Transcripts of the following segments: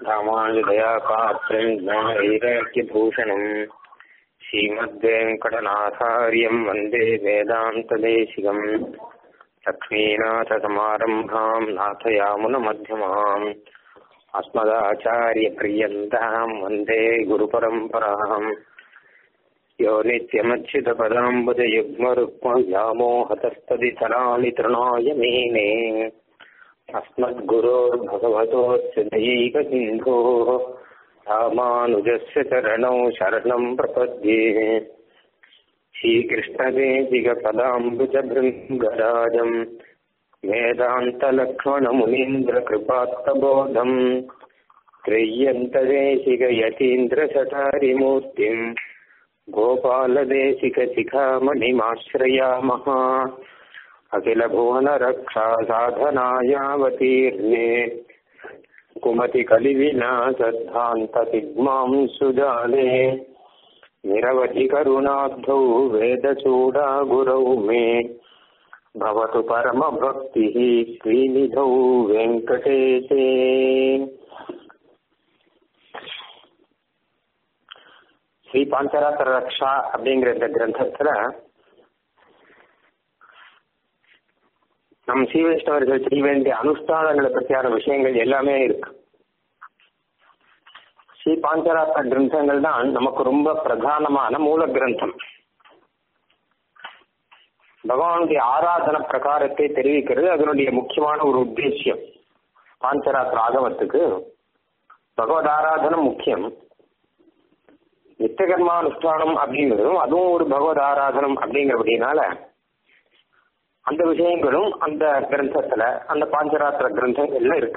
ராமானுஜதயா பாத்திரம் ஞானவைராக்கியபூஷணம் ஸ்ரீமத்வேங்கடநாதாரியம் வந்தே வேதாந்ததேசிகம் லக்ஷ்மீநாதசமாரம்பாம் நாथयामुनमध्यमाम् अस्मदाचार्यपर्यन्ताम् वन्दे गुरुपरम्पराम् यो नित्यमच्युतपदाम्बुजयुग्मरुक्मव्यामोहतस्तदितराणि तृणाय मेने अस्मद्गुरोर्भगवतोऽस्य दयैकसिन्धोः रामानुजस्य चरणौ शरणम् प्रपद्ये श्रीकृष्णदेशिकपदाम्बुजभृङ्गराजम् वेदान्तलक्ष्मणमुनीन्द्रकृपात्तबोधम् त्रय्यन्तदेशिकयतीन्द्रशठारिमूर्तिम् गोपालदेशिकशिखामणिमाश्रयामः अखिलभुवनरक्षा साधनायावतीर्णे कुमतिकलिविनासद्धान्तसिग्मां सुजाले निरवधिकरुणाब्धौ वेदचूडा गुरौ मे भवतु परमभक्तिः श्रीनिधौ वेङ्कटेशे ஸ்ரீ பாஞ்சராத்திர ரக்ஷா அப்படிங்கிற இந்த கிரந்தத்துல நம் ஸ்ரீ வைஷ்ணவர்கள் செய்ய வேண்டிய அனுஷ்டானங்களை பற்றியான விஷயங்கள் எல்லாமே இருக்கு ஸ்ரீ பாஞ்சராத்திர கிரந்தங்கள் தான் நமக்கு ரொம்ப பிரதானமான மூல கிரந்தம் பகவானுடைய ஆராதன பிரகாரத்தை தெரிவிக்கிறது அதனுடைய முக்கியமான ஒரு உத்தேசியம் பாஞ்சராத்திர ஆகமத்துக்கு பகவத் ஆராதனம் முக்கியம் நித்தியகர்மானுஷ்டானம் அப்படிங்கிறதும் அதுவும் ஒரு பகவத் ஆராதனம் அப்படிங்கிறபடினால அந்த விஷயங்களும் அந்த கிரந்தத்துல அந்த பாஞ்சராத்திர கிரந்தங்கள்ல இருக்கு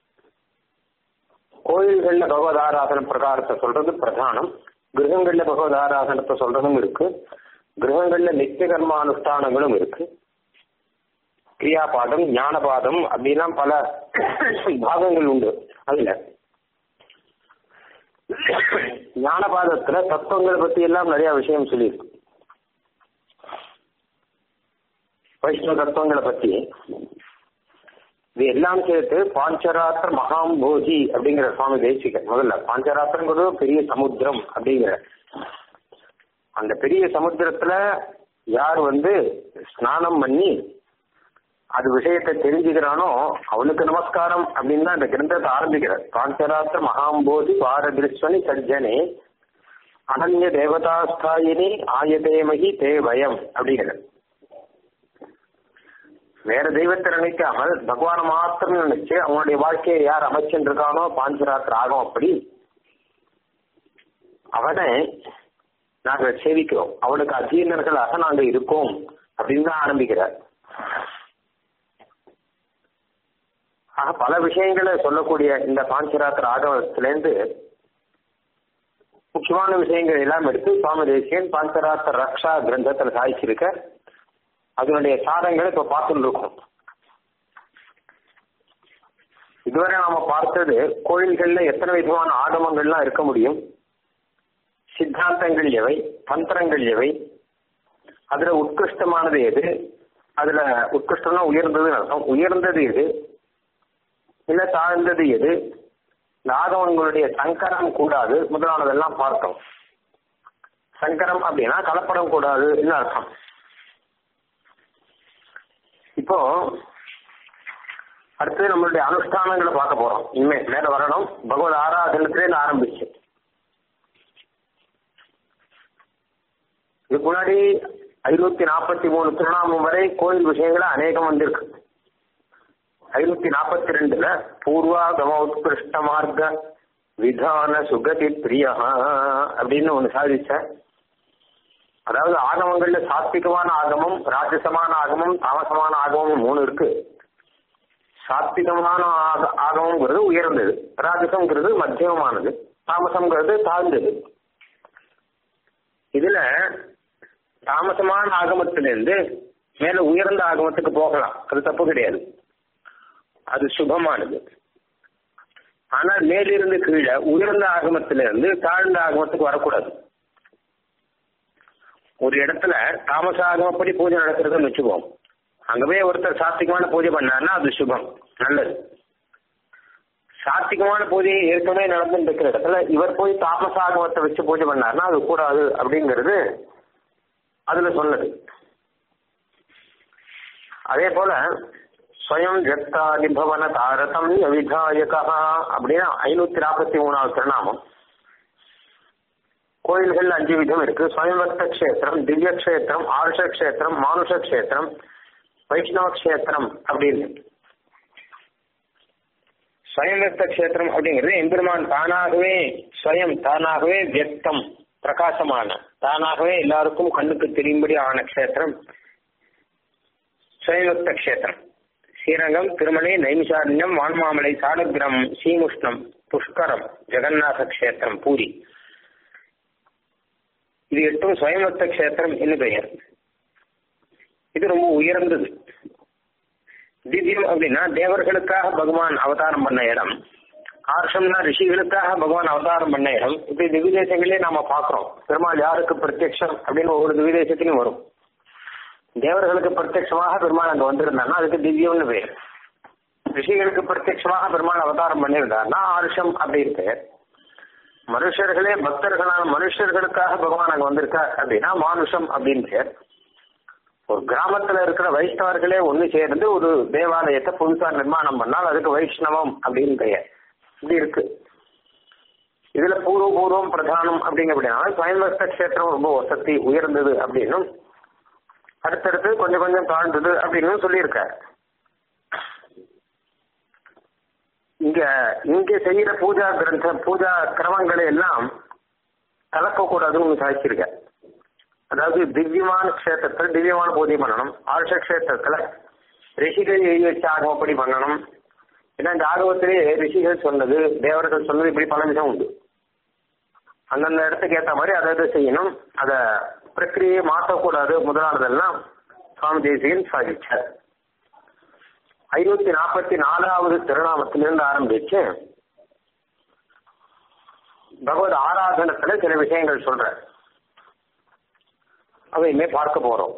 கோயில்கள்ல பகவத் ஆராதன பிரகாரத்தை சொல்றது பிரதானம் கிரகங்கள்ல பகவத் ஆராதனத்தை சொல்றதும் இருக்கு கிரகங்கள்ல நித்திய கர்மானுஷ்டானங்களும் இருக்கு கிரியாபாதம் ஞானபாதம் அப்படிலாம் பல பாகங்கள் உண்டு அதுல ஞானபாதத்துல தத்துவங்களை பத்தி எல்லாம் நிறைய விஷயம் சொல்லியிருக்கு வைஷ்ணவ தத்துவங்களை பத்தி இது எல்லாம் சேர்த்து பாஞ்சராத்திர மகாம்போஜி அப்படிங்கிற சுவாமி தேசிகர் முதல்ல பாஞ்சராத்திரங்கிறது பெரிய சமுத்திரம் அப்படிங்கிற அந்த பெரிய சமுத்திரத்துல யார் வந்து ஸ்நானம் பண்ணி அது விஷயத்தை தெரிஞ்சுக்கிறானோ அவனுக்கு நமஸ்காரம் அப்படின்னு தான் இந்த கிரந்தத்தை ஆரம்பிக்கிறார் பாஞ்சராத்திர மகாம்போதி பாரதிருஷ்வனி சர்ஜனே அனன்ய தேவதாஸ்தாயினி ஆயதேமகி தே பயம் அப்படிங்கிறார் வேற தெய்வத்தை நினைக்காமல் பகவான மாத்திரம் நினைச்சு அவனுடைய வாழ்க்கையை யார் அமைச்சுருக்கானோ பாஞ்சராத்திர ஆகும் அப்படி அவனை நாங்க சேவிக்கிறோம் அவனுக்கு அധീனர்களாக நாங்க இருக்கோம் அப்படின்னு தான் ஆரம்பிக்கிறார் ஆக பல விஷயங்களை சொல்லக்கூடிய இந்த பாஞ்சராத்திர ஆகவத்திலேருந்து முக்கியமான விஷயங்கள் எல்லாம் எடுத்து சுவாமி தேசியன் பாஞ்சராத்திர ரக்ஷா கிரந்தத்தில் சாதிச்சிருக்க அதனுடைய சாதங்களை இப்ப பார்த்துட்டு இருக்கோம் இதுவரை நாம பார்த்தது கோயில்கள்ல எத்தனை விதமான ஆகமங்கள்லாம் இருக்க முடியும் சித்தாந்தங்கள் எவை தந்திரங்கள் எவை அதுல உத்கிருஷ்டமானது எது அதுல உத்கிருஷ்டம்னா உயர்ந்ததுன்னு அர்த்தம் உயர்ந்தது எது இல்ல தாழ்ந்தது எது இந்த ஆகவன்களுடைய சங்கரம் கூடாது முதலானதெல்லாம் பார்த்தோம் சங்கரம் அப்படின்னா கலப்படம் கூடாதுன்னு அர்த்தம் இப்போ அடுத்து நம்மளுடைய அனுஷ்டானங்களை பார்க்க போறோம் இனிமே மேல வரணும் பகவத் ஆராதனத்திலே ஆரம்பிச்சு இதுக்கு முன்னாடி ஐநூத்தி நாற்பத்தி மூணு திருநாமம் வரை கோயில் விஷயங்கள அநேகம் வந்திருக்கு ஐநூத்தி நாற்பத்தி ரெண்டுல பூர்வாகம உத்கிருஷ்ட மார்க்க விதான சுகதி பிரியா அப்படின்னு ஒண்ணு சாதிச்ச அதாவது ஆகமங்கள்ல சாத்விகமான ஆகமம் ராஜசமான ஆகமம் தாமசமான ஆகமம் மூணு இருக்கு சாத்விகமான ஆகமங்கிறது உயர்ந்தது ராஜசம்ங்கிறது மத்தியமமானது தாமசம்ங்கிறது தாழ்ந்தது இதுல தாமசமான ஆகமத்திலிருந்து மேல உயர்ந்த ஆகமத்துக்கு போகலாம் அது தப்பு கிடையாது அது சுபமானது ஆனால் மேலிருந்து கீழே உயர்ந்த ஆகமத்திலிருந்து தாழ்ந்த ஆகமத்துக்கு வரக்கூடாது ஒரு இடத்துல தாமச ஆகமப்படி பூஜை நடக்கிறதுன்னு வச்சுக்குவோம் அங்க போய் ஒருத்தர் சாத்விகமான பூஜை பண்ணாருன்னா அது சுபம் நல்லது சாத்திகமான பூஜை ஏற்கனவே நடந்துட்டு இருக்கிற இடத்துல இவர் போய் தாமசாகமத்தை வச்சு பூஜை பண்ணாருன்னா அது கூடாது அப்படிங்கிறது அதுல சொன்னது அதே போல ஸ்வயம் ஜக்தாதிபவன தாரதம் விதாயகா அப்படின்னா ஐநூத்தி நாற்பத்தி மூணாவது திருநாமம் கோயில்கள் அஞ்சு விதம் இருக்கு ஸ்வயம்பக்த கஷேத்திரம் திவ்ய கஷேத்திரம் ஆருஷ கஷேத்திரம் மானுஷ கஷேத்திரம் வைஷ்ணவ கஷேத்திரம் அப்படின்னு ஸ்வயம்பக்த கஷேத்திரம் அப்படிங்கிறது எம்பெருமான் தானாகவே ஸ்வயம் தானாகவே வியக்தம் பிரகாசமான தானாகவே எல்லாருக்கும் கண்ணுக்கு தெரியும்படி ஆன கஷேத்திரம் ஸ்வயம்பக்த கஷேத்திரம் ஸ்ரீரங்கம் திருமலை நைமிசாரண்யம் வான்மாமலை சாலக்கிரம் ஸ்ரீமுஷ்ணம் புஷ்கரம் ஜெகநாத கஷேத்திரம் பூரி இது எட்டும் ஸ்வயம்பக்த கஷேத்திரம் என்று பெயர் இது ரொம்ப உயர்ந்தது திவ்யம் அப்படின்னா தேவர்களுக்காக பகவான் அவதாரம் பண்ண இடம் ஆர்ஷம்னா ரிஷிகளுக்காக பகவான் அவதாரம் பண்ண இடம் இப்படி திவ்ய தேசங்களே நாம பாக்குறோம் பெருமாள் யாருக்கு பிரத்யக்ஷம் அப்படின்னு ஒவ்வொரு திவ்ய தேசத்திலும் வரும் தேவர்களுக்கு பிரத்யட்சமாக பெருமாள் அங்க வந்திருந்தாருன்னா அதுக்கு திவ்யம்னு பேர் ரிஷிகளுக்கு பிரத்யட்சமாக பெருமாள் அவதாரம் பண்ணியிருந்தாருன்னா ஆருஷம் அப்படி இருக்கு மனுஷர்களே பக்தர்களான மனுஷர்களுக்காக பகவான் அங்க வந்திருக்கார் அப்படின்னா மானுஷம் அப்படின்னு பேர் ஒரு கிராமத்துல இருக்கிற வைஷ்ணவர்களே ஒண்ணு சேர்ந்து ஒரு தேவாலயத்தை புதுசா நிர்மாணம் பண்ணால் அதுக்கு வைஷ்ணவம் அப்படின்னு பெயர் இப்படி இருக்கு இதுல பூர்வ பூர்வம் பிரதானம் அப்படிங்க அப்படின்னா சுயம்பஸ்த கஷேத்திரம் ரொம்ப வசதி உயர்ந்தது அப்படின்னும் அடுத்தடுத்து கொஞ்சம் கொஞ்சம் தாழ்ந்தது அப்படின்னு சொல்லியிருக்காரு இங்க இங்க செய்யற பூஜா கிரந்த பூஜா கிரமங்களை எல்லாம் கலக்கக்கூடாதுன்னு சாதிச்சிருக்க அதாவது திவ்யமான கஷேத்திரத்தில் திவ்யமான பூஜை பண்ணணும் ஆருஷ கஷேத்திரத்துல ரிஷிகள் எழுதி வச்ச ஆகமப்படி பண்ணணும் ஏன்னா இந்த ஆகவத்திலேயே ரிஷிகள் சொன்னது தேவர்கள் சொன்னது இப்படி பல விதம் உண்டு அந்தந்த இடத்துக்கு ஏற்ற மாதிரி அதை அதை செய்யணும் அதை பிரக்கிரியை மாற்றக்கூடாது முதலானதெல்லாம் சுவாமி தேசியன் சாதிச்சார் ஐநூத்தி நாற்பத்தி நாலாவது திருநாமத்திலிருந்து ஆரம்பிச்சு பகவத் ஆராதனத்துல சில விஷயங்கள் சொல்ற அதையுமே பார்க்க போறோம்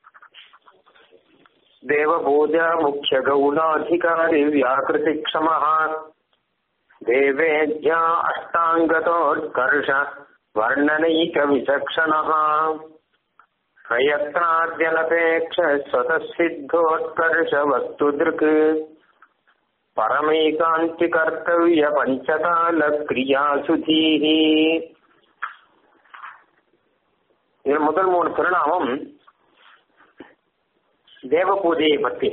தேவபூஜா முக்கிய கௌணாதிகாரி வியாக்கிருதி க்ஷமஹ தேவேஜ்யா அஷ்டாங்கதோத்கர்ஷ வர்ணனைக விசக்ஷணः प्रयत्नाद्यनपेक्ष स्वतःसिद्धोत्कर्ष वस्तुदृक् परमैकान्तिकर्तव्य पञ्चकालक्रियासुधीः இதில் முதல் மூணு திருநாமம் தேவ பூஜையை பற்றி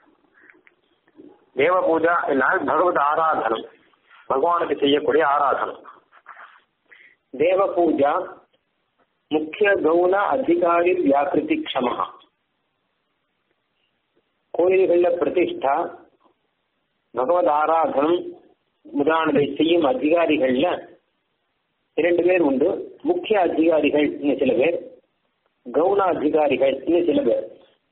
தேவ பூஜா என்னால் பகவத் ஆராதனம் பகவானுக்கு செய்யக்கூடிய ஆராதனம் தேவ பூஜா முக்கிய கௌன அதிகாரி வியாக்கிருதி க்ஷமஹா கோயில்கள்ல பிரதிஷ்டா பகவத் ஆராதனம் முதலானதை செய்யும் அதிகாரிகள்ல இரண்டு பேர் உண்டு முக்கிய அதிகாரிகள் இன்னும் சில பேர் கவுன அதிகாரிகள் இன்னும் சில பேர்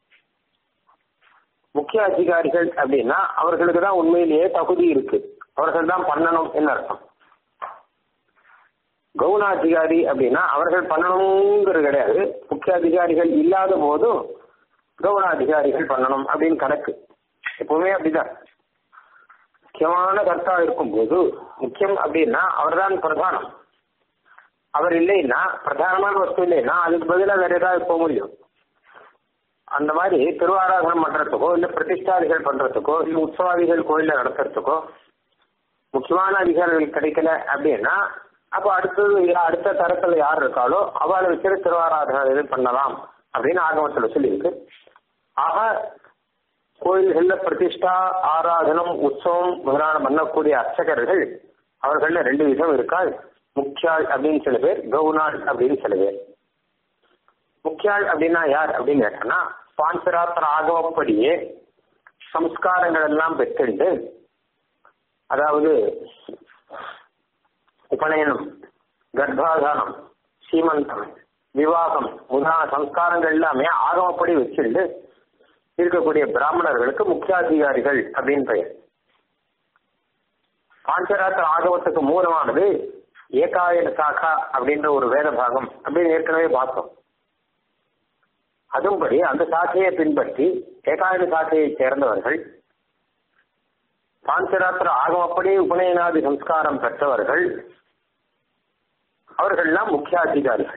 முக்கிய அதிகாரிகள் அப்படின்னா அவர்களுக்கு தான் உண்மையிலேயே தகுதி இருக்கு அவர்கள் தான் பண்ணணும் என்ன அர்த்தம் கவுனாதிகாரி அப்படின்னா அவர்கள் பண்ணணுங்கிறது கிடையாது முக்கிய அதிகாரிகள் இல்லாத போதும் கவுனாதிகாரிகள் பண்ணணும் அப்படின்னு கணக்கு எப்பவுமே அப்படிதான் முக்கியமான கர்த்தா இருக்கும்போது முக்கியம் அப்படின்னா அவர்தான் பிரதானம் அவர் இல்லைன்னா பிரதானமான வஸ்து இல்லைன்னா அதுக்கு பதிலாக வேற ஏதாவது போக முடியும் அந்த மாதிரி திருவாராதனம் பண்றதுக்கோ இல்ல பிரதிஷ்டாதிகள் பண்றதுக்கோ இல்ல உற்சவாதிகள் கோயில நடத்துறதுக்கோ முக்கியமான அதிகாரிகள் கிடைக்கல அப்படின்னா அப்போ அடுத்தது அடுத்த தரத்துல யார் இருக்காளோ அவளை வச்சு திருவாராதனை பண்ணலாம் அப்படின்னு ஆகமத்துல சொல்லியிருக்கு ஆக கோயில்கள்ல பிரதிஷ்டா ஆராதனம் உற்சவம் முதலான பண்ணக்கூடிய அர்ச்சகர்கள் அவர்கள ரெண்டு விதம் இருக்காள் முக்கியாள் அப்படின்னு சில பேர் கவுனாள் அப்படின்னு சில பேர் முக்கியாள் அப்படின்னா யார் அப்படின்னு கேட்டோம்னா பாஞ்சராத்திர ஆகவப்படியே சம்ஸ்காரங்கள் எல்லாம் பெற்றுண்டு அதாவது உபநயனம் கர்ப்பாதானம் சீமந்தம் விவாகம் முதலான சம்ஸ்காரங்கள் எல்லாமே ஆகமப்படி வச்சிருந்து இருக்கக்கூடிய பிராமணர்களுக்கு முக்கியாதிகாரிகள் அப்படின்னு பெயர் பாஞ்சராத்திர ஆகவத்துக்கு மூலமானது ஏகாயன சாக்கா அப்படின்ற ஒரு வேத பாகம் அப்படின்னு ஏற்கனவே பார்த்தோம் அதும்படி அந்த சாக்கையை பின்பற்றி ஏகாயன சாக்கையை சேர்ந்தவர்கள் பாஞ்சராத்திர ஆகமப்படி உபநயனாதி சம்ஸ்காரம் பெற்றவர்கள் அவர்கள்லாம் முக்கியாதிகாரிகள்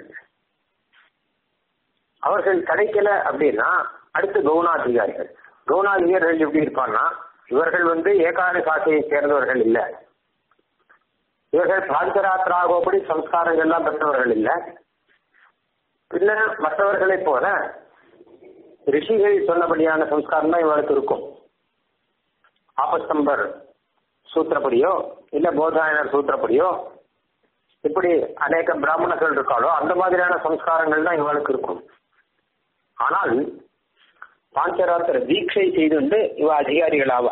அவர்கள் கிடைக்கல அப்படின்னா அடுத்து கவுனாதிகாரிகள் கவுனாதிகாரிகள் எப்படி இருப்பான்னா இவர்கள் வந்து ஏகாத சாட்சியை சேர்ந்தவர்கள் இல்லை இவர்கள் பாஞ்சராத்திராகப்படி சம்ஸ்காரங்கள்லாம் பெற்றவர்கள் இல்லை பின்ன மற்றவர்களைப் போல ரிஷிகள் சொன்னபடியான சம்ஸ்காரம் தான் இவர்களுக்கு இருக்கும் ஆபஸ்தம்பர் சூத்திரப்படியோ இல்ல போதாயனர் சூத்திரப்படியோ இப்படி அநேக பிராமணர்கள் இருக்காளோ அந்த மாதிரியான சம்ஸ்காரங்கள் தான் இவளுக்கு இருக்கும் ஆனால் பாஞ்சராத்திர தீட்சை செய்து இவ அதிகாரிகள் ஆவா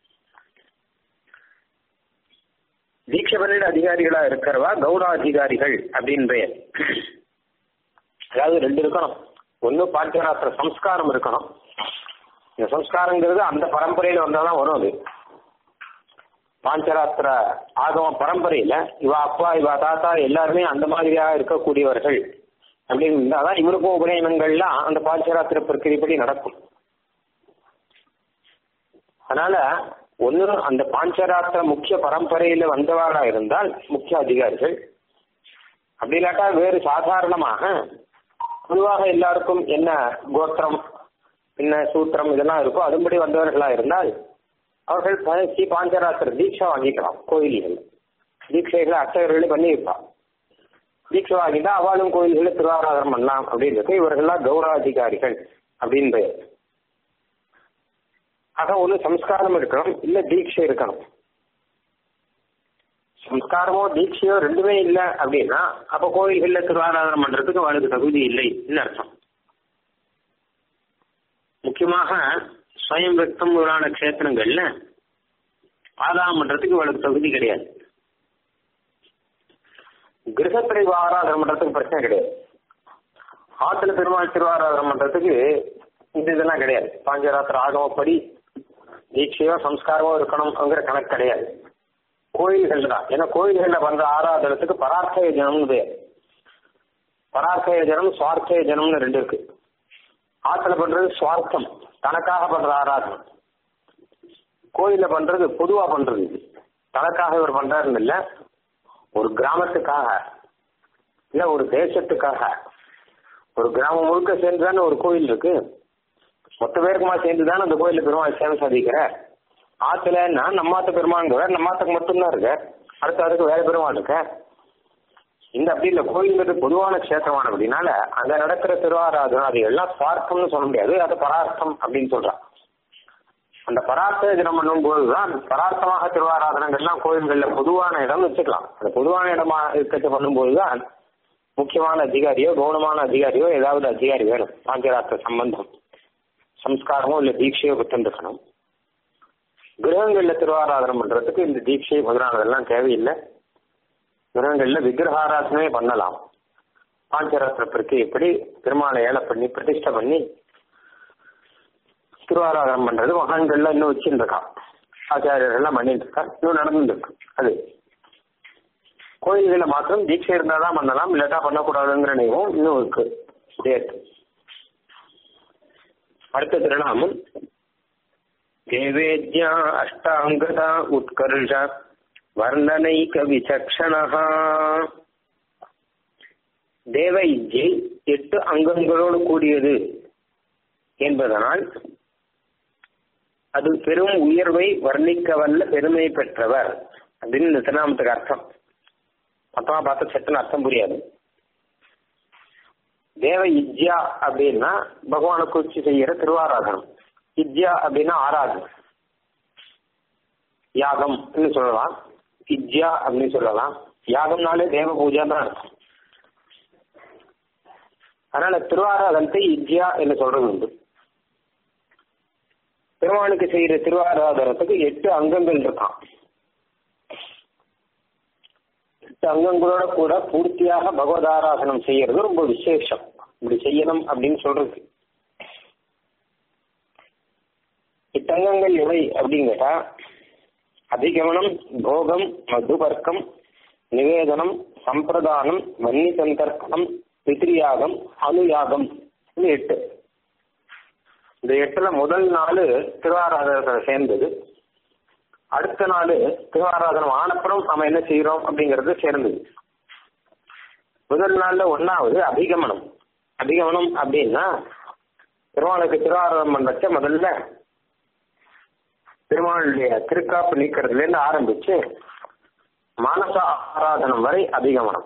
தீட்சை பண்ணிட அதிகாரிகளா இருக்கிறவா கௌடாதிகாரிகள் அப்படின்னு பெயர் அதாவது ரெண்டு இருக்கணும் ஒன்னு பாஞ்சராத்திர சம்ஸ்காரம் இருக்கணும் இந்த சம்ஸ்காரங்கிறது அந்த பரம்பரையில வந்தாதான் வரும் அது பாஞ்சராத்திர ஆகம பரம்பரையில இவ அப்பா இவ தாத்தா எல்லாருமே அந்த மாதிரியா இருக்கக்கூடியவர்கள் அப்படின்னு இருந்தாதான் இவருக்கும் உபநயனங்கள்லாம் அந்த பாஞ்சராத்திர பிரக்கிரிப்படி நடக்கும் அதனால ஒன்னு அந்த பாஞ்சராத்திர முக்கிய பரம்பரையில வந்தவாரா இருந்தால் முக்கிய அதிகாரிகள் அப்படி இல்லாட்டா வேறு சாதாரணமாக பொதுவாக எல்லாருக்கும் என்ன கோத்திரம் என்ன சூத்திரம் இதெல்லாம் இருக்கோ அதுபடி வந்தவர்களா இருந்தால் அவர்கள் ஸ்ரீ பாஞ்சராத்திர தீட்சை வாங்கிக்கலாம் கோயில்கள் தீட்சைகளை அர்ச்சகர்களே பண்ணி வைப்பான் தீட்சை வாங்கிட்டா அவளும் கோயில்களை திருவாராதனம் பண்ணலாம் அப்படின்றது இவர்கள்லாம் கௌரவாதிகாரிகள் அப்படின்னு பெயர் ஆக ஒன்று சம்ஸ்காரம் இருக்கணும் இல்ல தீட்சை இருக்கணும் சம்ஸ்காரமோ தீட்சையோ ரெண்டுமே இல்லை அப்படின்னா அப்ப கோயில்கள்ல திருவாராதனம் பண்றதுக்கு அவளுக்கு தகுதி இல்லைன்னு அர்த்தம் முக்கியமாக ஸ்வயம் வியக்தம் முதலான கஷேத்திரங்கள்ல ஆதாரம் பண்றதுக்கு இவளுக்கு தகுதி கிடையாது கிரகத்திரை ஆராதனம் பண்றதுக்கு பிரச்சனை கிடையாது ஆத்துல பெருமாள் திருவாராதனம் பண்றதுக்கு இந்த இதெல்லாம் கிடையாது பாஞ்சராத்திர ஆகமப்படி தீட்சையோ சம்ஸ்காரமோ இருக்கணும்ங்கிற கணக்கு கிடையாது கோயில்கள் தான் ஏன்னா கோயில்கள்ல பண்ற ஆராதனத்துக்கு பரார்த்தய ஜனம்னு பேர் பரார்த்தய ஜனம் சுவார்த்தய ஜனம்னு ரெண்டு இருக்கு ஆத்துல பண்றது சுவார்த்தம் தனக்காக பண்ற ஆராதனம் கோயில்ல பண்றது பொதுவா பண்றது இது தனக்காக இவர் பண்றாருன்னு இல்ல ஒரு கிராமத்துக்காக இல்ல ஒரு தேசத்துக்காக ஒரு கிராமம் முழுக்க சேர்ந்துதானே ஒரு கோயில் இருக்கு மொத்த பேருக்குமா சேர்ந்து தானே அந்த கோயில பெருமாள் சேவை சாதிக்கிறார் ஆத்துலன்னா நம்மாத்த பெருமாங்கிறவர் நம்மாத்துக்கு மட்டும்தான் இருக்க அடுத்த அதுக்கு வேற பெருமாள் இருக்க இந்த அப்படி இல்ல கோயில்ங்கிறது பொதுவான கஷேத்திரமான அப்படின்னால அங்க நடக்கிற திருவாராதனம் அது எல்லாம் சுவார்த்தம்னு சொல்ல முடியாது அது பரார்த்தம் அப்படின்னு சொல்றான் அந்த பரார்த்த தினம் பண்ணும் போதுதான் பரார்த்தமாக திருவாராதனங்கள்லாம் கோயில்கள்ல பொதுவான இடம் வச்சுக்கலாம் அந்த பொதுவான இடமா இருக்கிறது பண்ணும்போதுதான் முக்கியமான அதிகாரியோ கௌனமான அதிகாரியோ ஏதாவது அதிகாரி வேணும் பாஞ்சராத்திர சம்பந்தம் சம்ஸ்காரமோ இல்ல தீட்சையோ பெற்றிருக்கணும் கிரகங்கள்ல திருவாராதனம் பண்றதுக்கு இந்த தீட்சை முதலானதெல்லாம் தேவையில்லை கிரகங்கள்ல விக்கிரகாராதனமே பண்ணலாம் பாஞ்சராத்திர பிரக்கியப்படி பெருமாளை ஏழை பண்ணி பிரதிஷ்டை பண்ணி திருவாராதனம் பண்றது மகான்கள்ல இன்னும் வச்சுட்டு இருக்கான் ஆச்சாரியர்கள்லாம் பண்ணிட்டு இருக்கா இன்னும் நடந்துட்டு இருக்கு அது கோயில்களை மாத்திரம் தீட்சை இருந்தாதான் பண்ணலாம் இல்லாட்டா பண்ணக்கூடாதுங்கிற நியமம் இன்னும் இருக்கு சேர்த்து அடுத்த திருநாமம் தேவேத்யா அஷ்டாங்கதா உத்கர்ஷ வர்ணனைக விசக்ஷணா தேவ இஜ்ஜை எட்டு அங்கங்களோடு கூடியது என்பதனால் அது பெரும் உயர்வை வர்ணிக்க வல்ல பெருமை பெற்றவர் அப்படின்னு இந்த திருநாமத்துக்கு அர்த்தம் மொத்தமா பார்த்த சட்டுன்னு அர்த்தம் புரியாது தேவ இஜ்யா அப்படின்னா பகவானை குறிச்சு செய்யற திருவாராதனம் இஜ்யா அப்படின்னா ஆராதனம் யாகம் சொல்லலாம் இஜ்யா அப்படின்னு சொல்லலாம் யாகம்னாலே தேவ பூஜா தான் இருக்கும் அதனால திருவாராதனத்தை இஜ்யா என்று சொல்றது உண்டு பெருமானுக்கு செய்யற திருவாராதனத்துக்கு எட்டு அங்கங்கள் இருக்கான் எட்டு அங்கங்களோட கூட பூர்த்தியாக பகவதாராதனம் செய்யறது ரொம்ப விசேஷம் இப்படி செய்யணும் அப்படின்னு சொல்றது எட்டு அங்கங்கள் எவை அப்படின்னு கேட்டா அதிகமனம் போகம் மதுபர்க்கம் நிவேதனம் சம்பிரதானம் வன்னி சந்தர்ப்பணம் பித்ரியாகம் அனுயாகம் எட்டு இந்த எட்டுல முதல் நாலு திருவாராதனத்தில் சேர்ந்தது அடுத்த நாள் திருவாராதனம் ஆனப்புறம் நம்ம என்ன செய்யறோம் அப்படிங்கறது சேர்ந்தது முதல் நாள்ல ஒன்னாவது அபிகமனம் அபிகமனம் அப்படின்னா பெருமாளுக்கு திருவாரூரம் பண்ணச்ச முதல்ல பெருமாளுடைய திருக்காப்பு நீக்கிறதுல இருந்து ஆரம்பிச்சு மானச ஆராதனம் வரை அபிகமனம்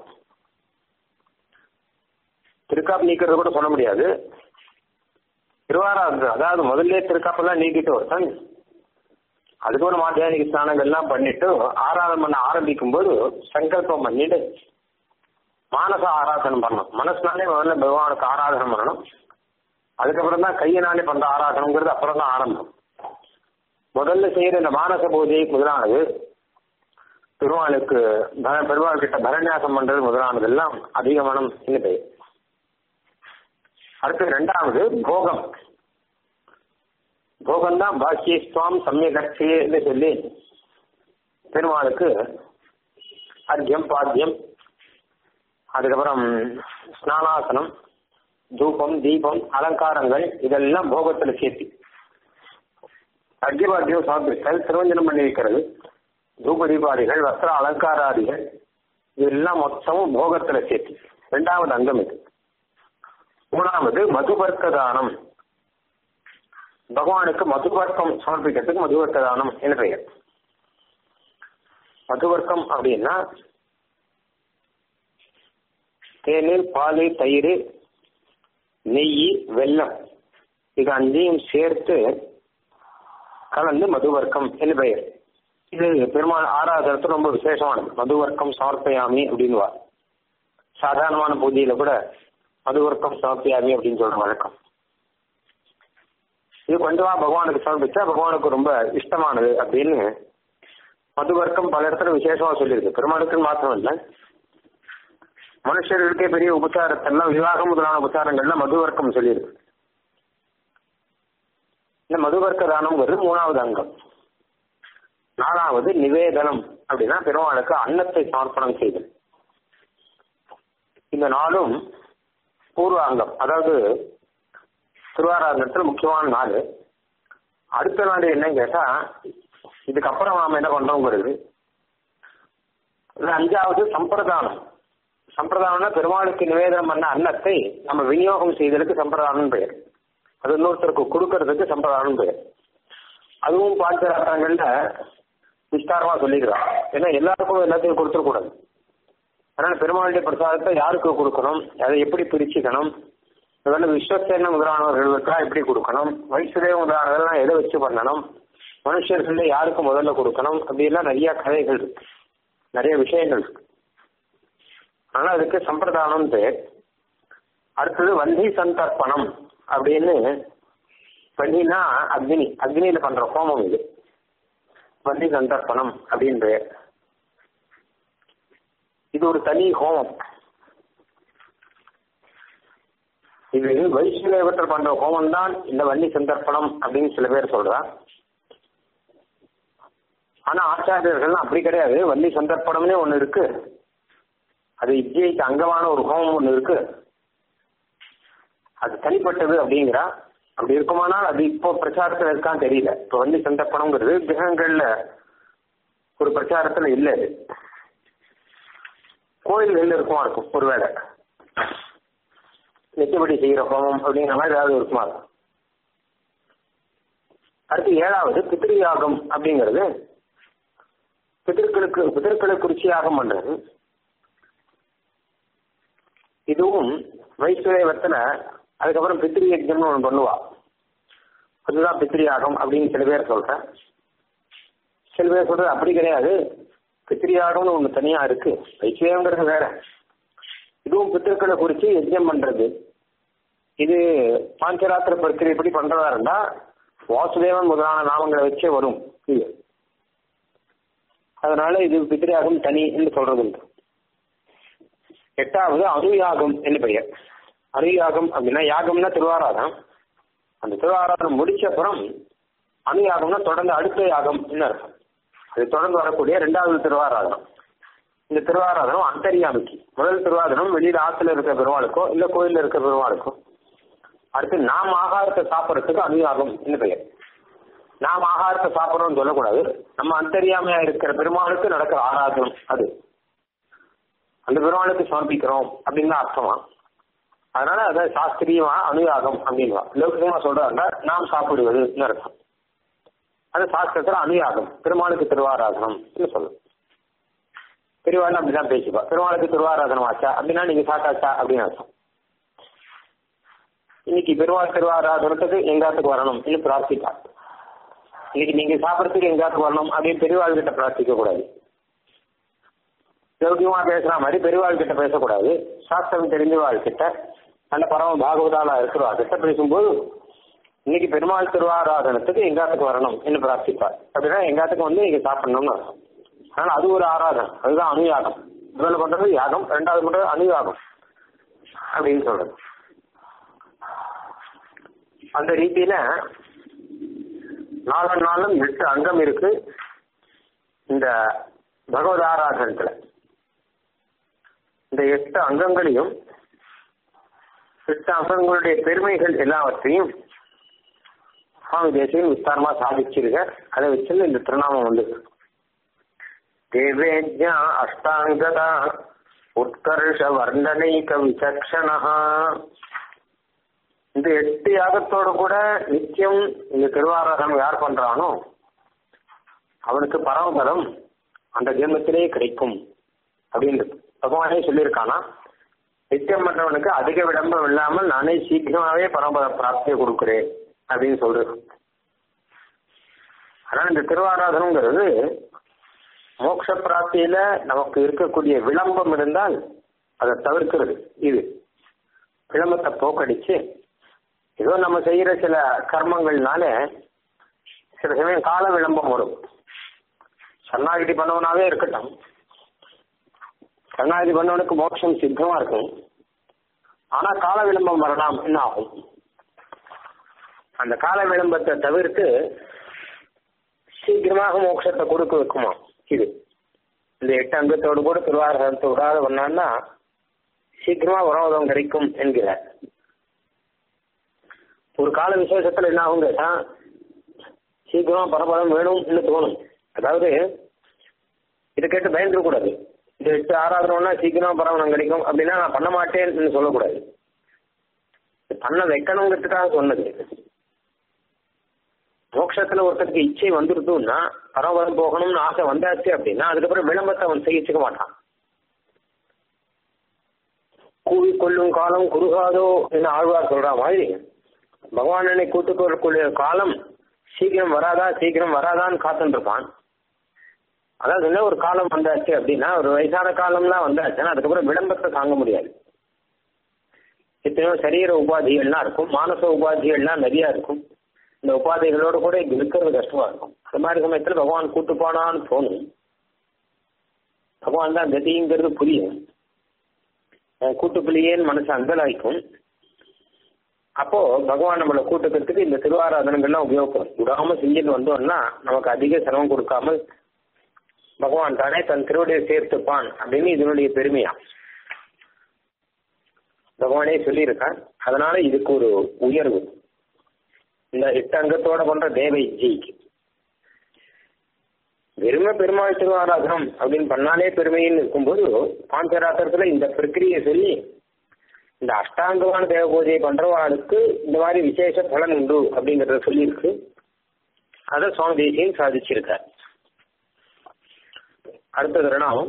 திருக்காப்பு நீக்கிறது கூட சொல்ல முடியாது திருவாராதனம் அதாவது முதல்ல திருக்காப்பெல்லாம் நீக்கிட்டு ஒருத்தன் அதுக்கப்புறம் மாத்தியானிக ஸ்நானங்கள்லாம் பண்ணிட்டு ஆராதனம் பண்ண ஆரம்பிக்கும் போது சங்கல்பம் பண்ணிட்டு மானச ஆராதனம் பண்ணணும் மனசுனாலே முதல்ல பகவானுக்கு ஆராதனம் பண்ணணும் அதுக்கப்புறம் தான் கையினாலே பண்ற ஆராதனங்கிறது அப்புறம் தான் ஆரம்பம் முதல்ல செய்யற இந்த மானச பூஜை முதலானது பெருமாளுக்கு பெருமாள் கிட்ட பரநியாசம் பண்றது முதலானது எல்லாம் அதிகமனம் பெயர் அடுத்து ரெண்டாவது போகம் போகம் தான் பாக்கியஸ்துவாம் சமயகட்சின்னு சொல்லி பெருமாளுக்கு அர்க்கியம் பாத்தியம் அதுக்கப்புறம் ஸ்நானாசனம் தூபம் தீபம் அலங்காரங்கள் இதெல்லாம் போகத்துல சேர்த்தி அர்க்கியபாத்தியம் சமர்ப்பித்தல் திருவஞ்சனம் பண்ணி வைக்கிறது தூப தீபாதிகள் வஸ்திர அலங்காராதிகள் இதெல்லாம் மொத்தமும் போகத்துல சேர்த்தி ரெண்டாவது அங்கம் இது மூணாவது மதுபர்க்க தானம் பகவானுக்கு மதுவர்க்கம் சமர்ப்பிக்கிறதுக்கு மதுவர்க்க தானம் என்று பெயர் மதுவர்க்கம் அப்படின்னா தேநீர் பால் தயிர் நெய் வெல்லம் இது அஞ்சையும் சேர்த்து கலந்து மதுவர்க்கம் என்று பெயர் இது பெருமாள் ஆராதனத்து ரொம்ப விசேஷமானது மதுவர்க்கம் சமர்ப்பயாமி அப்படின்னுவா சாதாரணமான பூஜையில கூட மதுவர்க்கம் சமர்ப்பயாமி அப்படின்னு சொல்ற வழக்கம் இது கொஞ்சமா பகவானுக்கு சமர்ப்பிச்சா பகவானுக்கு ரொம்ப இஷ்டமானது அப்படின்னு மதுவர்க்கம் பல இடத்துல விசேஷமா சொல்லியிருக்கு பெருமாளுக்கு மாத்திரம் இல்லை மனுஷர்களுக்கே பெரிய உபச்சாரத்தெல்லாம் விவாகம் முதலான உபச்சாரங்கள்லாம் மதுவர்க்கம் சொல்லியிருக்கு இந்த மதுவர்க்க தானம்ங்கிறது மூணாவது அங்கம் நாலாவது நிவேதனம் அப்படின்னா பெருமாளுக்கு அன்னத்தை சமர்ப்பணம் செய்தல் இந்த நாளும் பூர்வ அங்கம் அதாவது திருவாராதனத்தில் முக்கியமான நாள் அடுத்த நாள் என்னன்னு கேட்டா இதுக்கப்புறம் நாம என்ன பண்றோங்கிறது அஞ்சாவது சம்பிரதானம் சம்பிரதானம்னா பெருமாளுக்கு நிவேதனம் பண்ண அன்னத்தை நம்ம விநியோகம் செய்ததுக்கு சம்பிரதானம் பெயர் அது இன்னொருத்தருக்கு கொடுக்கறதுக்கு சம்பிரதானம் பெயர் அதுவும் பாஞ்சராத்திரங்கள்ல விஸ்தாரமா சொல்லிக்கிறான் ஏன்னா எல்லாருக்கும் எல்லாத்தையும் கொடுத்துடக்கூடாது அதனால பெருமாளுடைய பிரசாதத்தை யாருக்கு கொடுக்கணும் அதை எப்படி பிரிச்சுக்கணும் இதெல்லாம் விஸ்வசேன முதலானவர்களுக்கெல்லாம் எப்படி கொடுக்கணும் வைசுதேவ முதலானவர்கள்லாம் எதை வச்சு பண்ணணும் மனுஷர்கள்ல யாருக்கு முதல்ல கொடுக்கணும் அப்படிலாம் நிறைய கதைகள் இருக்கு நிறைய விஷயங்கள் இருக்கு ஆனா அதுக்கு சம்பிரதானம் பேர் அடுத்தது வந்தி சந்தர்ப்பணம் அப்படின்னு வந்தினா அக்னி அக்னியில பண்ற ஹோமம் இது வந்தி சந்தர்ப்பணம் அப்படின்னு பெயர் இது ஒரு தனி ஹோமம் இது வைஷ்ணவத்தில் பண்ற ஹோமம் தான் இந்த வன்னி சந்தர்ப்பணம் அப்படின்னு சில பேர் சொல்றா ஆனா ஆச்சாரியர்கள் அப்படி கிடையாது வன்னி சந்தர்ப்பணம்னே ஒண்ணு இருக்கு அது இஜ்ஜைக்கு அங்கமான ஒரு ஹோமம் ஒண்ணு இருக்கு அது தனிப்பட்டது அப்படிங்கிறா அப்படி இருக்குமானால் அது இப்போ பிரச்சாரத்துல இருக்கான்னு தெரியல இப்போ வன்னி சந்தர்ப்பணம்ங்கிறது கிரகங்கள்ல ஒரு பிரச்சாரத்துல இல்ல அது கோயில்கள் இருக்குமா இருக்கும் ஒருவேளை நிச்சயப்படி செய்கிற ஹோமம் அப்படிங்கிற மாதிரி ஏதாவது இருக்குமா அடுத்து ஏழாவது பித்திரியாகம் அப்படிங்கிறது பிதர்களுக்கு பிதர்களை குறிச்சி யாகம் பண்றது இதுவும் வைஷ்ணவத்துல அதுக்கப்புறம் பித்திரி யஜ்யம்னு ஒன்று பண்ணுவா அதுதான் பித்திரி யாகம் அப்படின்னு சில பேர் சொல்றேன் சில பேர் சொல்றது அப்படி கிடையாது பித்திரி யாகம்னு ஒன்று தனியா இருக்கு வைஷ்ணவங்கிறது வேற இதுவும் பித்திருக்களை குறித்து யஜ்யம் பண்றது இது பாஞ்சராத்திர பிரக்கிரியை எப்படி பண்றதா இருந்தா வாசுதேவன் முதலான நாமங்களை வச்சே வரும் இது அதனால இது பித்திரியாகம் தனி என்று சொல்றது உண்டு எட்டாவது அனுயாகம் என்று பெயர் அனுயாகம் அப்படின்னா யாகம்னா திருவாராதம் அந்த திருவாராதனம் முடிச்ச அப்புறம் அனுயாகம்னா தொடர்ந்து அடுத்த யாகம் அர்த்தம் அது தொடர்ந்து வரக்கூடிய ரெண்டாவது திருவாராதனம் இந்த திருவாராதனம் அந்தரியாமிக்கு முதல் திருவாதனம் வெளியில ஆத்துல இருக்க பெருமாளுக்கோ இல்ல கோயில்ல இருக்க பெருமாளுக்கோ அடுத்து நாம் ஆகாரத்தை சாப்பிட்றதுக்கு அனுயாகம் என்று பெயர் நாம் ஆகாரத்தை சாப்பிடணும்னு சொல்லக்கூடாது நம்ம அந்தரியாமையா இருக்கிற பெருமாளுக்கு நடக்கிற ஆராதனம் அது அந்த பெருமாளுக்கு சமர்ப்பிக்கிறோம் அப்படின்னு தான் அர்த்தமா அதனால அதை சாஸ்திரியமா அனுயாகம் அப்படின்வா லௌகிகமா சொல்றாங்க நாம் சாப்பிடுவதுன்னு அர்த்தம் அது சாஸ்திரத்துல அனுயாகம் பெருமாளுக்கு திருவாராதனம் சொல்லும் பெருவாள் அப்படிதான் பேசிப்பா பெருமாளுக்கு திருவாராதனம் ஆச்சா அப்படின்னா நீங்க சாப்பிட்டாச்சா அப்படின்னு அர்த்தம் இன்னைக்கு பெருமாள் திருவாராதனத்துக்கு எங்காத்துக்கு வரணும் இன்னும் பிரார்த்திப்பா இன்னைக்கு நீங்க சாப்பிடறதுக்கு எங்காத்துக்கு வரணும் அப்படின்னு பெரியவாள் கிட்ட பிரார்த்திக்க கூடாது லௌகியமா பேசுற மாதிரி பெரியவாள் கிட்ட பேசக்கூடாது சாஸ்திரம் தெரிஞ்சவாள் கிட்ட நல்ல பரம பாகவதாலா இருக்கிறவா கிட்ட பேசும்போது இன்னைக்கு பெருமாள் திருவாராதனத்துக்கு எங்காத்துக்கு வரணும் என்று பிரார்த்திப்பார் அப்படின்னா எங்காத்துக்கு வந்து நீங்க சாப்பிடணும்னு அர்த்தம் அதனால அது ஒரு ஆராதனம் அதுதான் அனுயாகம் முதல்ல பண்றது யாகம் ரெண்டாவது பண்றது அனுயாகம் அப்படின்னு சொல்றது அந்த ரீதியில நாலு நாளும் எட்டு அங்கம் இருக்கு இந்த பகவத் ஆராதனத்துல இந்த எட்டு அங்கங்களையும் எட்டு அங்கங்களுடைய பெருமைகள் எல்லாவற்றையும் சுவாமி தேசியம் விஸ்தாரமா சாதிச்சிருக்க அதை வச்சு இந்த திருநாமம் வந்து தேவேஜா அஷ்டாங்கதா உட்கர்ஷ வர்ணனைக விசக்ஷணா இந்த எட்டு யாகத்தோடு கூட நித்தியம் இந்த திருவாராதனம் யார் பண்றானோ அவனுக்கு பரமபதம் அந்த ஜென்மத்திலே கிடைக்கும் அப்படின்றது பகவானே சொல்லியிருக்கானா நித்தியம் பண்றவனுக்கு அதிக விளம்பரம் இல்லாமல் நானே சீக்கிரமாவே பரமபத பிராப்தியை கொடுக்குறேன் அப்படின்னு சொல்றது ஆனா இந்த திருவாராதனங்கிறது மோட்ச பிராப்தியில நமக்கு இருக்கக்கூடிய விளம்பம் இருந்தால் அதை தவிர்க்கிறது இது விளம்பத்தை போக்கடிச்சு ஏதோ நம்ம செய்யற சில கர்மங்கள்னால சில சமயம் கால விளம்பம் வரும் சரணாகிதி பண்ணவனாவே இருக்கட்டும் சரணாகிதி பண்ணவனுக்கு மோட்சம் சித்தமா இருக்கும் ஆனா கால விளம்பம் வரலாம் என்ன ஆகும் அந்த கால விளம்பத்தை தவிர்த்து சீக்கிரமாக மோட்சத்தை கொடுக்க வைக்குமா இது இந்த எட்டு அங்கத்தோடு கூட திருவாரகத்தை விடாத பண்ணான்னா சீக்கிரமா உறவதம் கிடைக்கும் என்கிறார் ஒரு கால விசேஷத்துல என்ன ஆகும் கேட்டா சீக்கிரமா பரபரம் வேணும்னு தோணும் அதாவது இதை கேட்டு பயந்துடக்கூடாது இந்த எட்டு ஆராதனம்னா சீக்கிரமா பரவனம் கிடைக்கும் அப்படின்னா நான் பண்ண மாட்டேன்னு சொல்லக்கூடாது பண்ண வைக்கணுங்கிறதுக்காக சொன்னது மோட்சத்துல ஒருத்தருக்கு இச்சை வந்துருதுன்னா பரவரம் போகணும்னு ஆசை வந்தாச்சு அப்படின்னா அதுக்கப்புறம் விளம்பரத்தை அவன் செய்யச்சுக்க மாட்டான் கூவி கொள்ளும் காலம் குறுகாதோ என்று ஆழ்வார் சொல்ற மாதிரி பகவானனை கூட்டுக்கொள்ளக்கூடிய காலம் சீக்கிரம் வராதா சீக்கிரம் வராதான்னு காத்துட்டு இருப்பான் அதாவது என்ன ஒரு காலம் வந்தாச்சு அப்படின்னா ஒரு வயசான காலம்லாம் வந்தாச்சுன்னா அதுக்கப்புறம் விளம்பரத்தை தாங்க முடியாது எத்தனையோ சரீர உபாதிகள்லாம் இருக்கும் மானச உபாதிகள்லாம் நிறைய இருக்கும் இந்த உபாதைகளோடு கூட இங்க இருக்கிறது கஷ்டமா இருக்கும் அது மாதிரி சமயத்துல பகவான் கூட்டு போனான்னு தோணும் பகவான் தான் கதிங்கிறது புரியும் கூட்டுப்பிள்ளையேன்னு மனசு அங்கலாய்க்கும் அப்போ பகவான் நம்மளை கூட்டுக்கிறதுக்கு இந்த திருவாராதனங்கள்லாம் உபயோகப்படும் விடாம செஞ்சுட்டு வந்தோம்னா நமக்கு அதிக சிரமம் கொடுக்காமல் பகவான் தானே தன் திருவடியை சேர்த்துப்பான் அப்படின்னு இதனுடைய பெருமையா பகவானே சொல்லியிருக்கான் அதனால இதுக்கு ஒரு உயர்வு இந்த எட்டு அங்கத்தோட பண்ற தேவை ஜெய்க்கு வெறுமை பெருமாள் திருவாராதனம் அப்படின்னு பண்ணாலே பெருமைன்னு இருக்கும்போது பாஞ்சராத்திரத்துல இந்த பிரக்கிரியை சொல்லி இந்த அஷ்டாங்கமான தேவ பூஜை பண்றவாளுக்கு இந்த மாதிரி விசேஷ பலன் உண்டு அப்படிங்கறத சொல்லியிருக்கு அதை சுவாமி தேசியம் சாதிச்சிருக்கார் அடுத்த தருணம்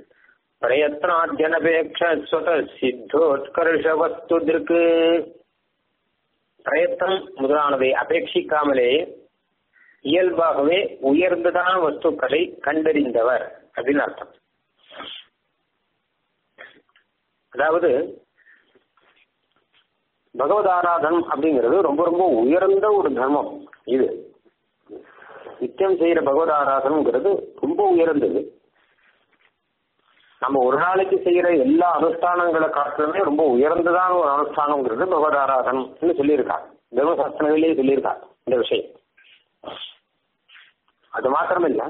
பிரயத்னாத்யனபேட்சஸ்வத சித்தோத்கர்ஷ வஸ்து திருக்கு பிரயத்தனம் முதலானவை அபேட்சிக்காமலே இயல்பாகவே உயர்ந்ததான வஸ்துக்களை கண்டறிந்தவர் அப்படின்னு அர்த்தம் அதாவது பகவத் ஆராதனம் அப்படிங்கிறது ரொம்ப ரொம்ப உயர்ந்த ஒரு தர்மம் இது நித்தியம் செய்யற பகவத் ஆராதனம்ங்கிறது ரொம்ப உயர்ந்தது நம்ம ஒரு நாளைக்கு செய்யற எல்லா அனுஷ்டானங்களை காட்டிலுமே ரொம்ப உயர்ந்ததான ஒரு அனுஷ்டானம்ங்கிறது பகவத் ஆராதனம்னு சொல்லியிருக்காங்க தர்மசாஸ்திரங்களே சொல்லியிருக்காங்க இந்த விஷயம் அது மாத்திரமில்ல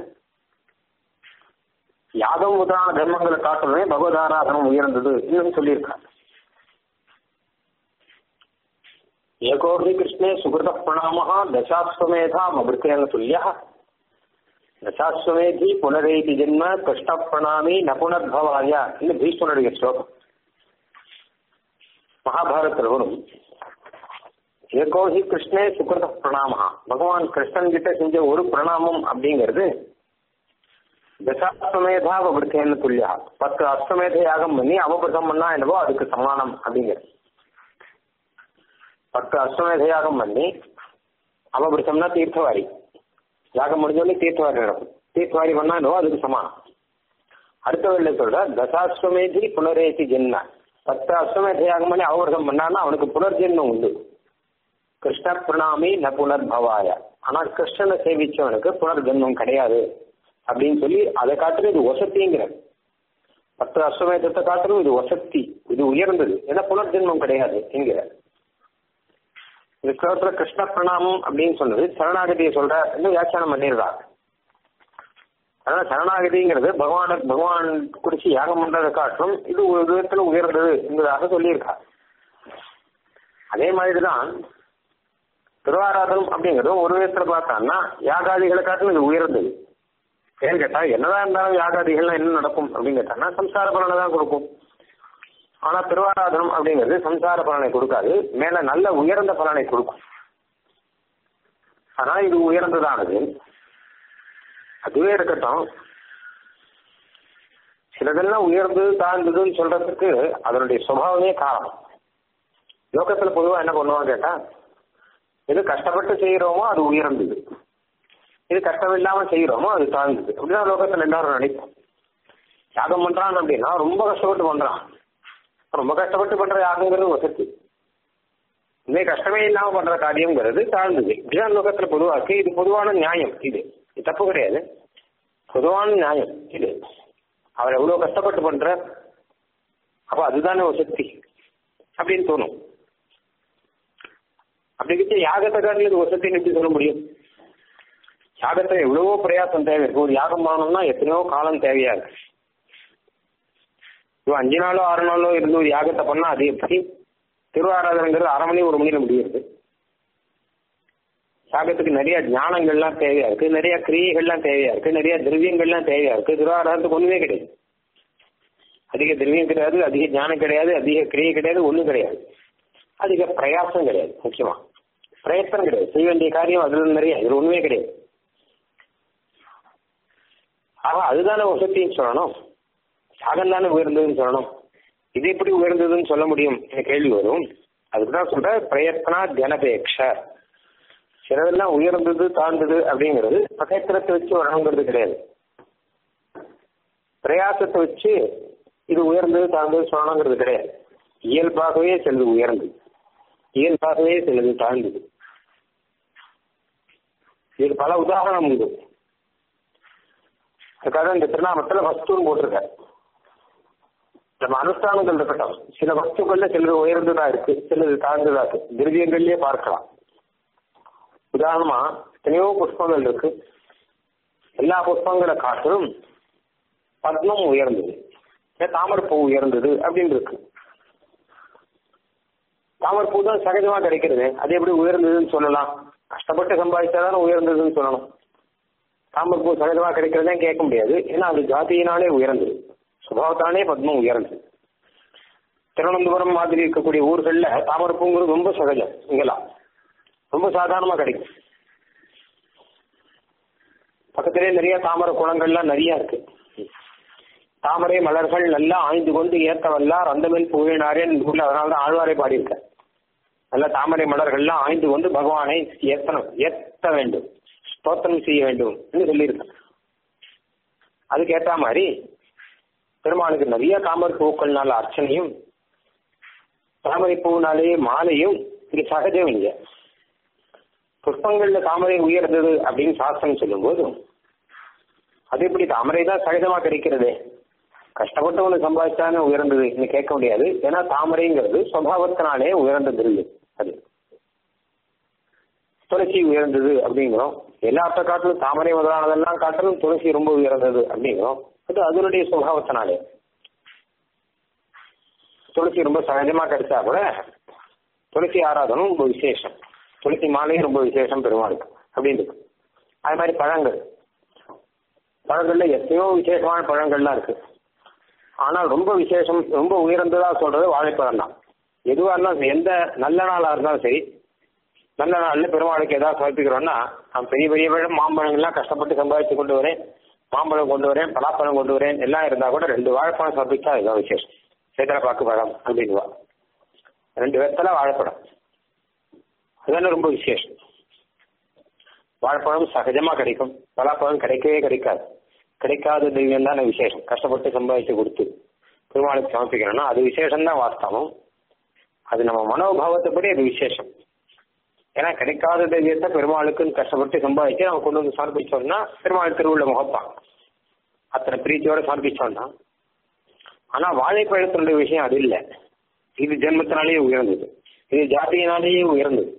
யாகம் முதலான தர்மங்களை காட்டுமே பகவத் ஆராதனம் உயர்ந்தது இன்னும் சொல்லியிருக்காங்க ஏகோபி கிருஷ்ணே சுகிருத பிரணாம தசாஸ்வமேதா அமிர்தேன துல்லியா தசாஸ்வமேதி புனரேதி ஜென்ம கிருஷ்ண பிரணாமி நபுனர்பவாய இந்த பீஷ்மனுடைய ஸ்லோகம் மகாபாரத்தில் வரும் ஏகோஹி கிருஷ்ணே சுகிருத பிரணாம பகவான் கிருஷ்ணன் கிட்ட செஞ்ச ஒரு பிரணாமம் அப்படிங்கிறது தசாஸ்வமேதா விருத்தேன்னு துல்லியா பத்து அஸ்வமேத யாகம் பண்ணி அவபிரதம் பண்ணா என்னவோ அதுக்கு சமானம் அப்படிங்கிறது பத்து அஸ்வமேத யாகம் பண்ணி அவபிரதம்னா தீர்த்தவாரி யாகம் முடிஞ்சோடனே தீர்த்தவாரி நடக்கும் தீர்த்தவாரி பண்ணா என்னவோ அதுக்கு சமானம் அடுத்த வேலை சொல்ற தசாஸ்வமேதி புனரேசி ஜென்ம பத்து அஸ்வமேத யாகம் பண்ணி அவபிரதம் பண்ணான்னா அவனுக்கு புனர்ஜென்மம் உண்டு கிருஷ்ண பிரணாமி ந புனர்பவாய ஆனா கிருஷ்ணனை சேவிச்சவனுக்கு புனர்ஜென்மம் கிடையாது அப்படின்னு சொல்லி அதை காட்டிலும் இது வசத்திங்கிற பத்து அஸ்வமேதத்தை காட்டிலும் இது வசத்தி இது உயர்ந்தது ஏன்னா புனர்ஜென்மம் கிடையாது என்கிற இந்த ஸ்லோகத்துல கிருஷ்ண பிரணாமம் அப்படின்னு சொன்னது சரணாகதியை சொல்ற வியாக்கியானம் பண்ணிடுறா அதனால சரணாகதிங்கிறது பகவான பகவான் குறிச்சு யாகம் பண்றதை காட்டிலும் இது ஒரு விதத்துல உயர்ந்தது என்பதாக சொல்லியிருக்கா அதே மாதிரிதான் திருவாராதனம் அப்படிங்கிறது ஒரு விதத்துல பார்த்தான்னா யாகாதிகளை காட்டிலும் இது உயர்ந்தது ஏன்னு கேட்டா என்னதான் இருந்தாலும் யாகாதிகள்லாம் என்ன நடக்கும் அப்படின்னு கேட்டாங்கன்னா சம்சார பலனை தான் கொடுக்கும் ஆனா திருவாராதனம் அப்படிங்கிறது சம்சார பலனை கொடுக்காது மேல நல்ல உயர்ந்த பலனை கொடுக்கும் ஆனா இது உயர்ந்ததானது அதுவே இருக்கட்டும் சிலதெல்லாம் உயர்ந்து தாழ்ந்ததுன்னு சொல்றதுக்கு அதனுடைய சுபாவமே காரணம் லோகத்துல பொதுவா என்ன பண்ணுவாங்க கேட்டா எது கஷ்டப்பட்டு செய்யறோமோ அது உயர்ந்தது இது கஷ்டம் இல்லாம செய்யறோமோ அது தாழ்ந்தது அப்படிதான் லோகத்துல எல்லாரும் நினைப்போம் யாகம் பண்றான் அப்படின்னா ரொம்ப கஷ்டப்பட்டு பண்றான் ரொம்ப கஷ்டப்பட்டு பண்ற யாகங்கிறது வசதி இதே கஷ்டமே இல்லாம பண்ற காரியம்ங்கிறது தாழ்ந்தது இப்படிதான் லோகத்துல பொதுவாக்கு இது பொதுவான நியாயம் இது இது தப்பு கிடையாது பொதுவான நியாயம் இது அவர் எவ்வளவு கஷ்டப்பட்டு பண்ற அப்ப அதுதானே வசதி அப்படின்னு தோணும் அப்படிங்கிட்ட யாகத்தை காட்டில் இது வசத்தின்னு எப்படி சொல்ல முடியும் யாகத்தை எவ்வளவோ பிரயாசம் தேவை இருக்கு ஒரு யாகம் பண்ணணும்னா எத்தனையோ காலம் தேவையா இருக்கு இப்போ அஞ்சு நாளோ ஆறு நாளோ இருந்து ஒரு யாகத்தை பண்ணா அது எப்படி திருவாராதனைங்கிறது அரை மணி ஒரு மணியில முடியுது யாகத்துக்கு நிறைய ஞானங்கள்லாம் தேவையா இருக்கு நிறைய கிரியைகள்லாம் தேவையா இருக்கு நிறைய திரவியங்கள்லாம் தேவையா இருக்கு திருவாராதத்துக்கு ஒண்ணுமே கிடையாது அதிக திரவியம் கிடையாது அதிக ஞானம் கிடையாது அதிக கிரியை கிடையாது ஒண்ணும் கிடையாது அதிக பிரயாசம் கிடையாது முக்கியமா பிரயத்தனம் கிடையாது செய்ய வேண்டிய காரியம் அதுல நிறைய இதுல ஒண்ணுமே கிடையாது ஆக அதுதானே வசத்தின்னு சொல்லணும் யாகம் தானே உயர்ந்ததுன்னு சொல்லணும் இது எப்படி உயர்ந்ததுன்னு சொல்ல முடியும் கேள்வி வரும் அதுக்குதான் சொல்ற பிரயத்னா ஜனபேக்ஷ சிலதெல்லாம் உயர்ந்தது தாழ்ந்தது அப்படிங்கிறது பிரயத்தனத்தை வச்சு வரணுங்கிறது கிடையாது பிரயாசத்தை வச்சு இது உயர்ந்தது தாழ்ந்தது சொல்லணுங்கிறது கிடையாது இயல்பாகவே சிலது உயர்ந்தது இயல்பாகவே சிலது தாழ்ந்தது இது பல உதாரணம் உண்டு அதுக்காக இந்த திருநாமத்துல வஸ்துன்னு போட்டிருக்காரு நம்ம அனுஷ்டானங்கள் இருக்கட்டும் சில வஸ்துக்கள்ல சிலது உயர்ந்ததா இருக்கு சிலது தாழ்ந்ததா இருக்கு திரவியங்கள்லயே பார்க்கலாம் உதாரணமா எத்தனையோ புஷ்பங்கள் இருக்கு எல்லா புஷ்பங்களை காட்டிலும் பத்மம் உயர்ந்தது தாமரைப்பூ உயர்ந்தது அப்படின்னு இருக்கு தாமரைப்பூ தான் சகஜமா கிடைக்கிறது அது எப்படி உயர்ந்ததுன்னு சொல்லலாம் கஷ்டப்பட்டு சம்பாதிச்சாதானே உயர்ந்ததுன்னு சொல்லணும் தாமரைப்பூ சகஜமா கிடைக்கிறதே கேட்க முடியாது ஏன்னா அது ஜாதியினாலே உயர்ந்தது சுபாவத்தானே பத்மம் உயர்ந்தது திருவனந்தபுரம் மாதிரி இருக்கக்கூடிய ஊர்கள்ல தாமரைப்பூங்கிறது ரொம்ப சகஜம் இங்கெல்லாம் ரொம்ப சாதாரணமா கிடைக்கும் பக்கத்திலே நிறைய தாமரை குளங்கள்லாம் நிறைய இருக்கு தாமரை மலர்கள் நல்லா ஆய்ந்து கொண்டு ஏத்தவல்லார் அந்தமில் புகழினாரேன் ஊர்ல அதனால தான் ஆழ்வாரை பாடியிருக்க நல்ல தாமரை மலர்கள்லாம் ஆய்ந்து கொண்டு பகவானை ஏத்தனம் ஏத்த வேண்டும் ஸ்தோத்திரம் செய்ய வேண்டும் என்று சொல்லியிருக்க அதுக்கு ஏத்த மாதிரி பெருமாளுக்கு நிறைய தாமரை பூக்கள்னால அர்ச்சனையும் தாமரை பூனாலே மாலையும் இங்க சகஜம் இங்க புஷ்பங்கள்ல தாமரை உயர்ந்தது அப்படின்னு சாஸ்திரம் சொல்லும் போது அது எப்படி தாமரை தான் சகஜமா கிடைக்கிறது கஷ்டப்பட்டு ஒன்று சம்பாதிச்சானே உயர்ந்தது இன்னும் கேட்க முடியாது ஏன்னா தாமரைங்கிறது சுவாவத்தினாலே உயர்ந்தது இல்லை அது துளசி உயர்ந்தது அப்படிங்கிறோம் எல்லாத்த காட்டிலும் தாமரை முதலானதெல்லாம் காட்டிலும் துளசி ரொம்ப உயர்ந்தது அப்படிங்கிறோம் அது அதனுடைய சுபாவத்தினாலே துளசி ரொம்ப சகஜமா கிடைச்சா கூட துளசி ஆராதனும் ரொம்ப விசேஷம் துளசி மாலையும் ரொம்ப விசேஷம் பெருமாளுக்கு அப்படின்னு இருக்கு அது மாதிரி பழங்கள் பழங்கள்ல எத்தனையோ விசேஷமான பழங்கள்லாம் இருக்கு ஆனால் ரொம்ப விசேஷம் ரொம்ப உயர்ந்ததா சொல்றது வாழைப்பழம் தான் எதுவா இருந்தாலும் எந்த நல்ல நாளா இருந்தாலும் சரி நல்ல நாள்ல பெருமாளுக்கு ஏதாவது சமர்ப்பிக்கிறோம்னா நான் பெரிய பெரிய பழம் மாம்பழங்கள்லாம் கஷ்டப்பட்டு சம்பாதிச்சு கொண்டு வரேன் மாம்பழம் கொண்டு வரேன் பலாப்பழம் கொண்டு வரேன் எல்லாம் இருந்தா கூட ரெண்டு வாழைப்பழம் சமர்ப்பிச்சா இதுதான் விசேஷம் சேத்திர பாக்கு பழம் அப்படின்வா ரெண்டு வெத்தலை வாழைப்பழம் அதுதானே ரொம்ப விசேஷம் வாழைப்பழம் சகஜமா கிடைக்கும் பலாப்பழம் கிடைக்கவே கிடைக்காது கிடைக்காத தெய்வம் தானே விசேஷம் கஷ்டப்பட்டு சம்பாதிச்சு கொடுத்து பெருமாளுக்கு சமர்ப்பிக்கணும்னா அது விசேஷம் தான் வாஸ்தவம் அது நம்ம மனோபாவத்தைப்படி அது விசேஷம் ஏன்னா கிடைக்காத தெய்வத்தை பெருமாளுக்குன்னு கஷ்டப்பட்டு சம்பாதிச்சு நம்ம கொண்டு வந்து சமர்ப்பிச்சோம்னா பெருமாள் திருவுள்ள முகப்பான் அத்தனை பிரீத்தியோட சமர்ப்பிச்சோம்னா ஆனா வாழைப்பழத்தினுடைய விஷயம் அது இல்லை இது ஜென்மத்தினாலேயே உயர்ந்தது இது ஜாதியினாலேயே உயர்ந்தது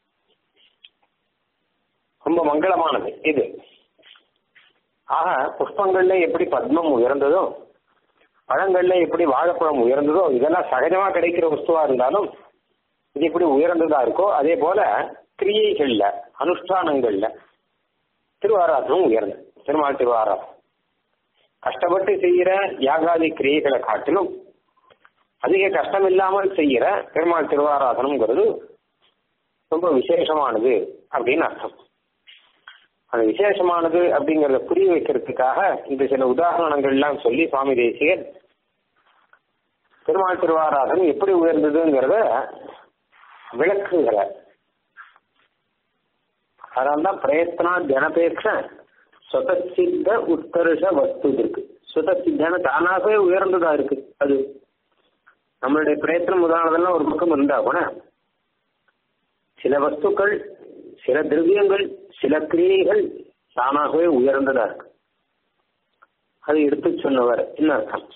ரொம்ப மங்களமானது இது ஆக புஷ்பங்கள்ல எப்படி பத்மம் உயர்ந்ததோ பழங்கள்ல எப்படி வாழைப்பழம் உயர்ந்ததோ இதெல்லாம் சகஜமா கிடைக்கிற வஸ்துவா இருந்தாலும் இது எப்படி உயர்ந்ததா இருக்கோ அதே போல கிரியைகள்ல அனுஷ்டானங்கள்ல திருவாராதனம் உயர்ந்தது திருமால் திருவாராதனம் கஷ்டப்பட்டு செய்யற யாகாதி கிரியைகளை காட்டிலும் அதிக கஷ்டம் இல்லாமல் செய்யற பெருமாள் திருவாராதனம்ங்கிறது ரொம்ப விசேஷமானது அப்படின்னு அர்த்தம் அது விசேஷமானது அப்படிங்கறத புரிய வைக்கிறதுக்காக இந்த சில உதாரணங்கள்லாம் சொல்லி சுவாமி தேசியர் பெருமாள் திருவாராதனம் எப்படி உயர்ந்ததுங்கிறத விளக்குகிறார் அதனால்தான் பிரயத்னா ஜனபேட்ச சுதசித்த உத்கர்ஷ வஸ்து இருக்கு சுதசித்தான தானாகவே உயர்ந்ததா இருக்கு அது நம்மளுடைய பிரயத்தனம் முதலானதெல்லாம் ஒரு பக்கம் இருந்தா கூட சில வஸ்துக்கள் சில திரவியங்கள் சில கிரியைகள் தானாகவே உயர்ந்ததா இருக்கு அது எடுத்து சொன்னவர் என்ன அர்த்தம்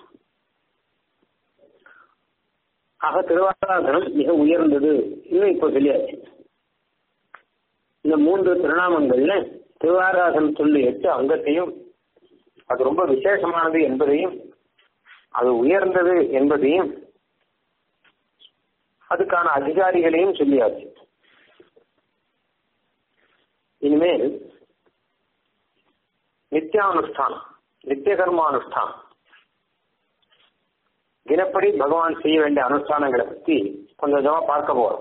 ஆக திருவாராதனம் மிக உயர்ந்தது இன்னும் இப்போ சொல்லியாச்சு இந்த மூன்று திருநாமங்கள்ல திருவாராதனம் சொல்லி எட்டு அங்கத்தையும் அது ரொம்ப விசேஷமானது என்பதையும் அது உயர்ந்தது என்பதையும் அதுக்கான அதிகாரிகளையும் சொல்லியாச்சு இனிமேல் நித்தியானுஷ்டானம் நித்திய கர்மானுஷ்டானம் தினப்படி பகவான் செய்ய வேண்டிய அனுஷ்டானங்களை பத்தி கொஞ்சம் கொஞ்சமா பார்க்க போறோம்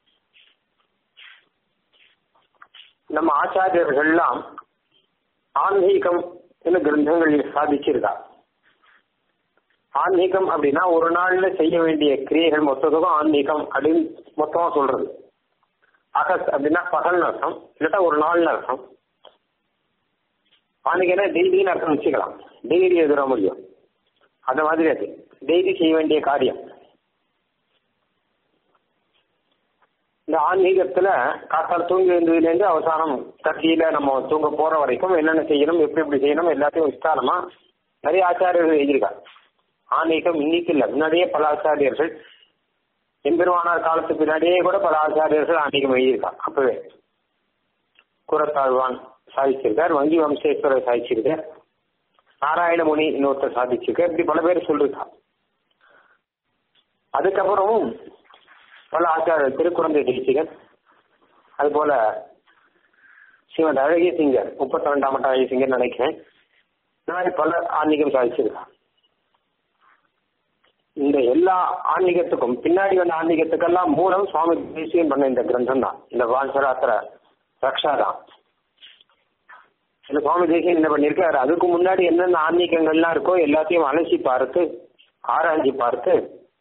நம்ம ஆச்சாரியர்கள்லாம் ஆன்மீகம் கிரந்தங்களில் சாதிச்சிருக்கா ஆன்மீகம் அப்படின்னா ஒரு நாள்ல செய்ய வேண்டிய கிரியைகள் மொத்தத்துக்கும் ஆன்மீகம் அப்படின்னு மொத்தமா சொல்றது அகஸ் அப்படின்னா பகல்னு அர்த்தம் இல்லாட்டா ஒரு நாள்னு அர்த்தம் ஆன்மீகம்னா டெய்லின்னு அர்த்தம் வச்சுக்கலாம் டெய்லி எதிர முடியும் அந்த மாதிரி அது டெய்லி செய்ய வேண்டிய காரியம் இந்த ஆன்மீகத்துல காத்தால் தூங்கி வந்ததுலேருந்து அவசானம் கட்சியில நம்ம தூங்க போற வரைக்கும் என்னென்ன செய்யணும் எப்படி எப்படி செய்யணும் எல்லாத்தையும் விஸ்தாரமா நிறைய ஆச்சாரியர்கள் எழுதியிருக்காங்க ஆன்மீகம் இன்னைக்கு இல்லை முன்னாடியே பல ஆச்சாரியர்கள் எம்பெருமானார் காலத்துக்கு பின்னாடியே கூட பல ஆச்சாரியர்கள் ஆன்மீகம் எழுதியிருக்காங்க அப்பவே குரத்தாழ்வான் சாதிச்சிருக்கார் வங்கி வம்சேஸ்வரர் சாதிச்சிருக்கார் நாராயணமுனி இன்னொருத்தர் சாதிச்சிருக்கார் இப்படி பல பேர் சொல்லிருக்கா அதுக்கப்புறமும் பல ஆச்சாரியர் திருக்குறந்தை தேசிகர் அது போல ஸ்ரீமத் அழகிய சிங்கர் முப்பத்தி ரெண்டாம் மட்ட அழகிய சிங்கர் நினைக்கிறேன் இந்த மாதிரி பல ஆன்மீகம் சாதிச்சிருக்கா இந்த எல்லா ஆன்மீகத்துக்கும் பின்னாடி வந்த ஆன்மீகத்துக்கெல்லாம் மூலம் சுவாமி தேசியம் பண்ண இந்த கிரந்தம் தான் இந்த வான்சராத்திர ரக்ஷா தான் இந்த சுவாமி தேசியம் என்ன பண்ணிருக்காரு அதுக்கு முன்னாடி என்னென்ன ஆன்மீகங்கள்லாம் இருக்கோ எல்லாத்தையும் அலசி பார்த்து ஆராய்ச்சி பார்த்து